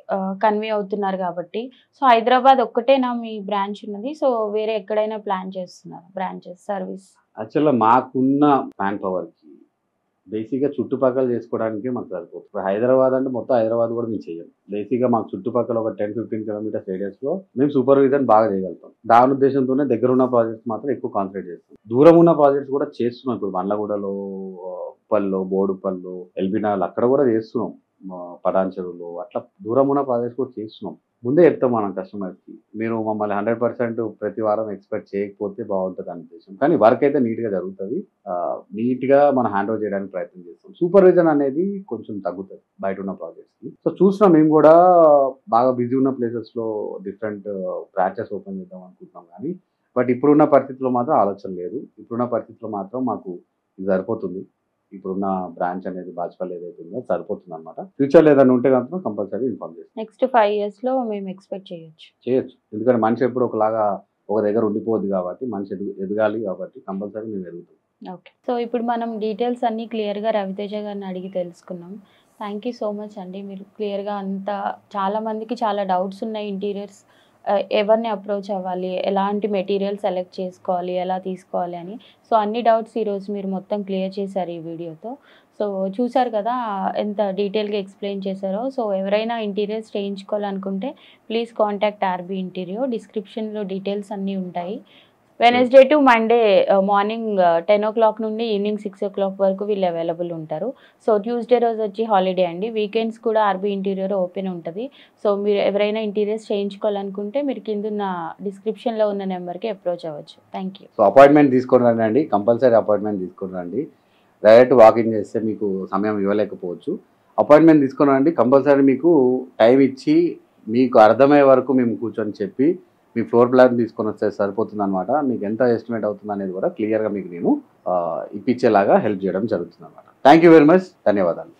కన్వే అవుతున్నారు కాబట్టి సో హైదరాబాద్ ఒక్కటేనా మీ బ్రాంచ్ ఉన్నది సో వేరే ఎక్కడైనా ప్లాన్ చేస్తున్నారు బ్రాంచెస్ సర్వీస్ యాక్చువల్గా మాకున్న మ్యాన్ పవర్కి బేసిక్గా చుట్టుపక్కల చేసుకోవడానికి మాకు సరిపోతుంది ఇప్పుడు హైదరాబాద్ అంటే మొత్తం హైదరాబాద్ కూడా మేము చేయం బేసిక్గా మాకు చుట్టుపక్కల ఒక టెన్ ఫిఫ్టీన్ కిలోమీటర్స్ రేడియస్లో మేము సూపర్విజన్ బాగా చేయగలుగుతాం దాని ఉద్దేశంతోనే దగ్గర ఉన్న ప్రాజెక్ట్స్ మాత్రం ఎక్కువ కాన్సన్ట్రేట్ చేస్తాం దూరం ఉన్న ప్రాజెక్ట్స్ కూడా చేస్తున్నాం ఇప్పుడు బండ్లగూడలో ఉప్పల్లో బోడుపల్లో ఎల్బినాల్ అక్కడ కూడా చేస్తున్నాం ఆ, పటాన్చెరువులో అట్లా దూరం ఉన్న ప్రాజెక్ట్స్ కూడా చేస్తున్నాం ముందే చెప్తాం మనం కస్టమర్కి మీరు మమ్మల్ని హండ్రెడ్ పర్సెంట్ ప్రతి వారం ఎక్స్పెక్ట్ చేయకపోతే బాగుంటుంది అనే ఉద్దేశం కానీ వర్క్ అయితే నీట్గా జరుగుతుంది నీట్గా మనం హ్యాండ్ ఓవర్ చేయడానికి ప్రయత్నం చేస్తాం సూపర్విజన్ అనేది కొంచెం తగ్గుతుంది బయట ఉన్న ప్రాజెక్ట్స్కి సో చూసినా మేము కూడా బాగా బిజీ ఉన్న ప్లేసెస్లో డిఫరెంట్ బ్రాంచెస్ ఓపెన్ చేద్దాం అనుకుంటున్నాం కానీ బట్ ఇప్పుడున్న పరిస్థితిలో మాత్రం ఆలోచన లేదు ఇప్పుడున్న పరిస్థితిలో మాత్రం మాకు ఇది సరిపోతుంది ఇప్పుడున్న బ్రాంచ్ అనేది బాజ్పల్లి ఏదైతే ఉందో సరిపోతుంది అనమాట ఫ్యూచర్లో ఏదైనా ఉంటే కనుక కంపల్సరీ ఇన్ఫార్మ్ చేస్తాం నెక్స్ట్ ఫైవ్ ఇయర్స్ లో మేము ఎక్స్పెక్ట్ చేయొచ్చు చేయొచ్చు ఎందుకంటే మనిషి ఎప్పుడు ఒకలాగా ఒక దగ్గర ఉండిపోద్ది కాబట్టి మనిషి ఎదుగు ఎదగాలి కాబట్టి కంపల్సరీ మేము ఎదుగుతాం ఓకే సో ఇప్పుడు మనం డీటెయిల్స్ అన్నీ క్లియర్గా రవితేజ గారిని అడిగి తెలుసుకున్నాం థ్యాంక్ యూ సో మచ్ అండి మీరు క్లియర్గా అంతా చాలా మందికి చాలా డౌట్స్ ఉన్నాయి ఇంటీరియర్స్ ఎవరిని అప్రోచ్ అవ్వాలి ఎలాంటి మెటీరియల్ సెలెక్ట్ చేసుకోవాలి ఎలా తీసుకోవాలి అని సో అన్ని డౌట్స్ ఈరోజు మీరు మొత్తం క్లియర్ చేశారు ఈ వీడియోతో సో చూసారు కదా ఎంత డీటెయిల్గా ఎక్స్ప్లెయిన్ చేశారో సో ఎవరైనా ఇంటీరియర్స్ చేయించుకోవాలనుకుంటే ప్లీజ్ కాంటాక్ట్ ఆర్బీ ఇంటీరియర్ డిస్క్రిప్షన్లో డీటెయిల్స్ అన్నీ ఉంటాయి Wednesday to Monday morning ten o'clock నుండి ఈవినింగ్ సిక్స్ ఓ క్లాక్ వరకు వీళ్ళు అవైలబుల్ ఉంటారు సో ట్యూస్డే రోజు వచ్చి హాలిడే అండి వీకెండ్స్ కూడా ఆర్బీ ఇంటీరియర్ ఓపెన్ ఉంటుంది సో మీరు ఎవరైనా ఇంటీరియర్స్ చేయించుకోవాలనుకుంటే మీరు కింద ఉన్న డిస్క్రిప్షన్లో ఉన్న నెంబర్కి అప్రోచ్ అవ్వచ్చు థ్యాంక్ యూ సో అపాయింట్మెంట్ తీసుకొని రండి కంపల్సరీ అపాయింట్మెంట్ తీసుకొని రండి డైరెక్ట్ వాకింగ్ చేస్తే మీకు సమయం ఇవ్వలేకపోవచ్చు అపాయింట్మెంట్ తీసుకొని రండి కంపల్సరీ మీకు టైం ఇచ్చి మీకు అర్థమయ్యే వరకు మేము కూర్చొని చెప్పి మీ ఫ్లోర్ ప్లాన్ తీసుకొని వస్తే సరిపోతుంది అనమాట మీకు ఎంత ఎస్టిమేట్ అవుతుంది అనేది కూడా క్లియర్గా మీకు నేను ఆ, ఇప్పించేలాగా హెల్ప్ చేయడం జరుగుతుంది అనమాట థ్యాంక్ యూ వెరీ మచ్ ధన్యవాదాలు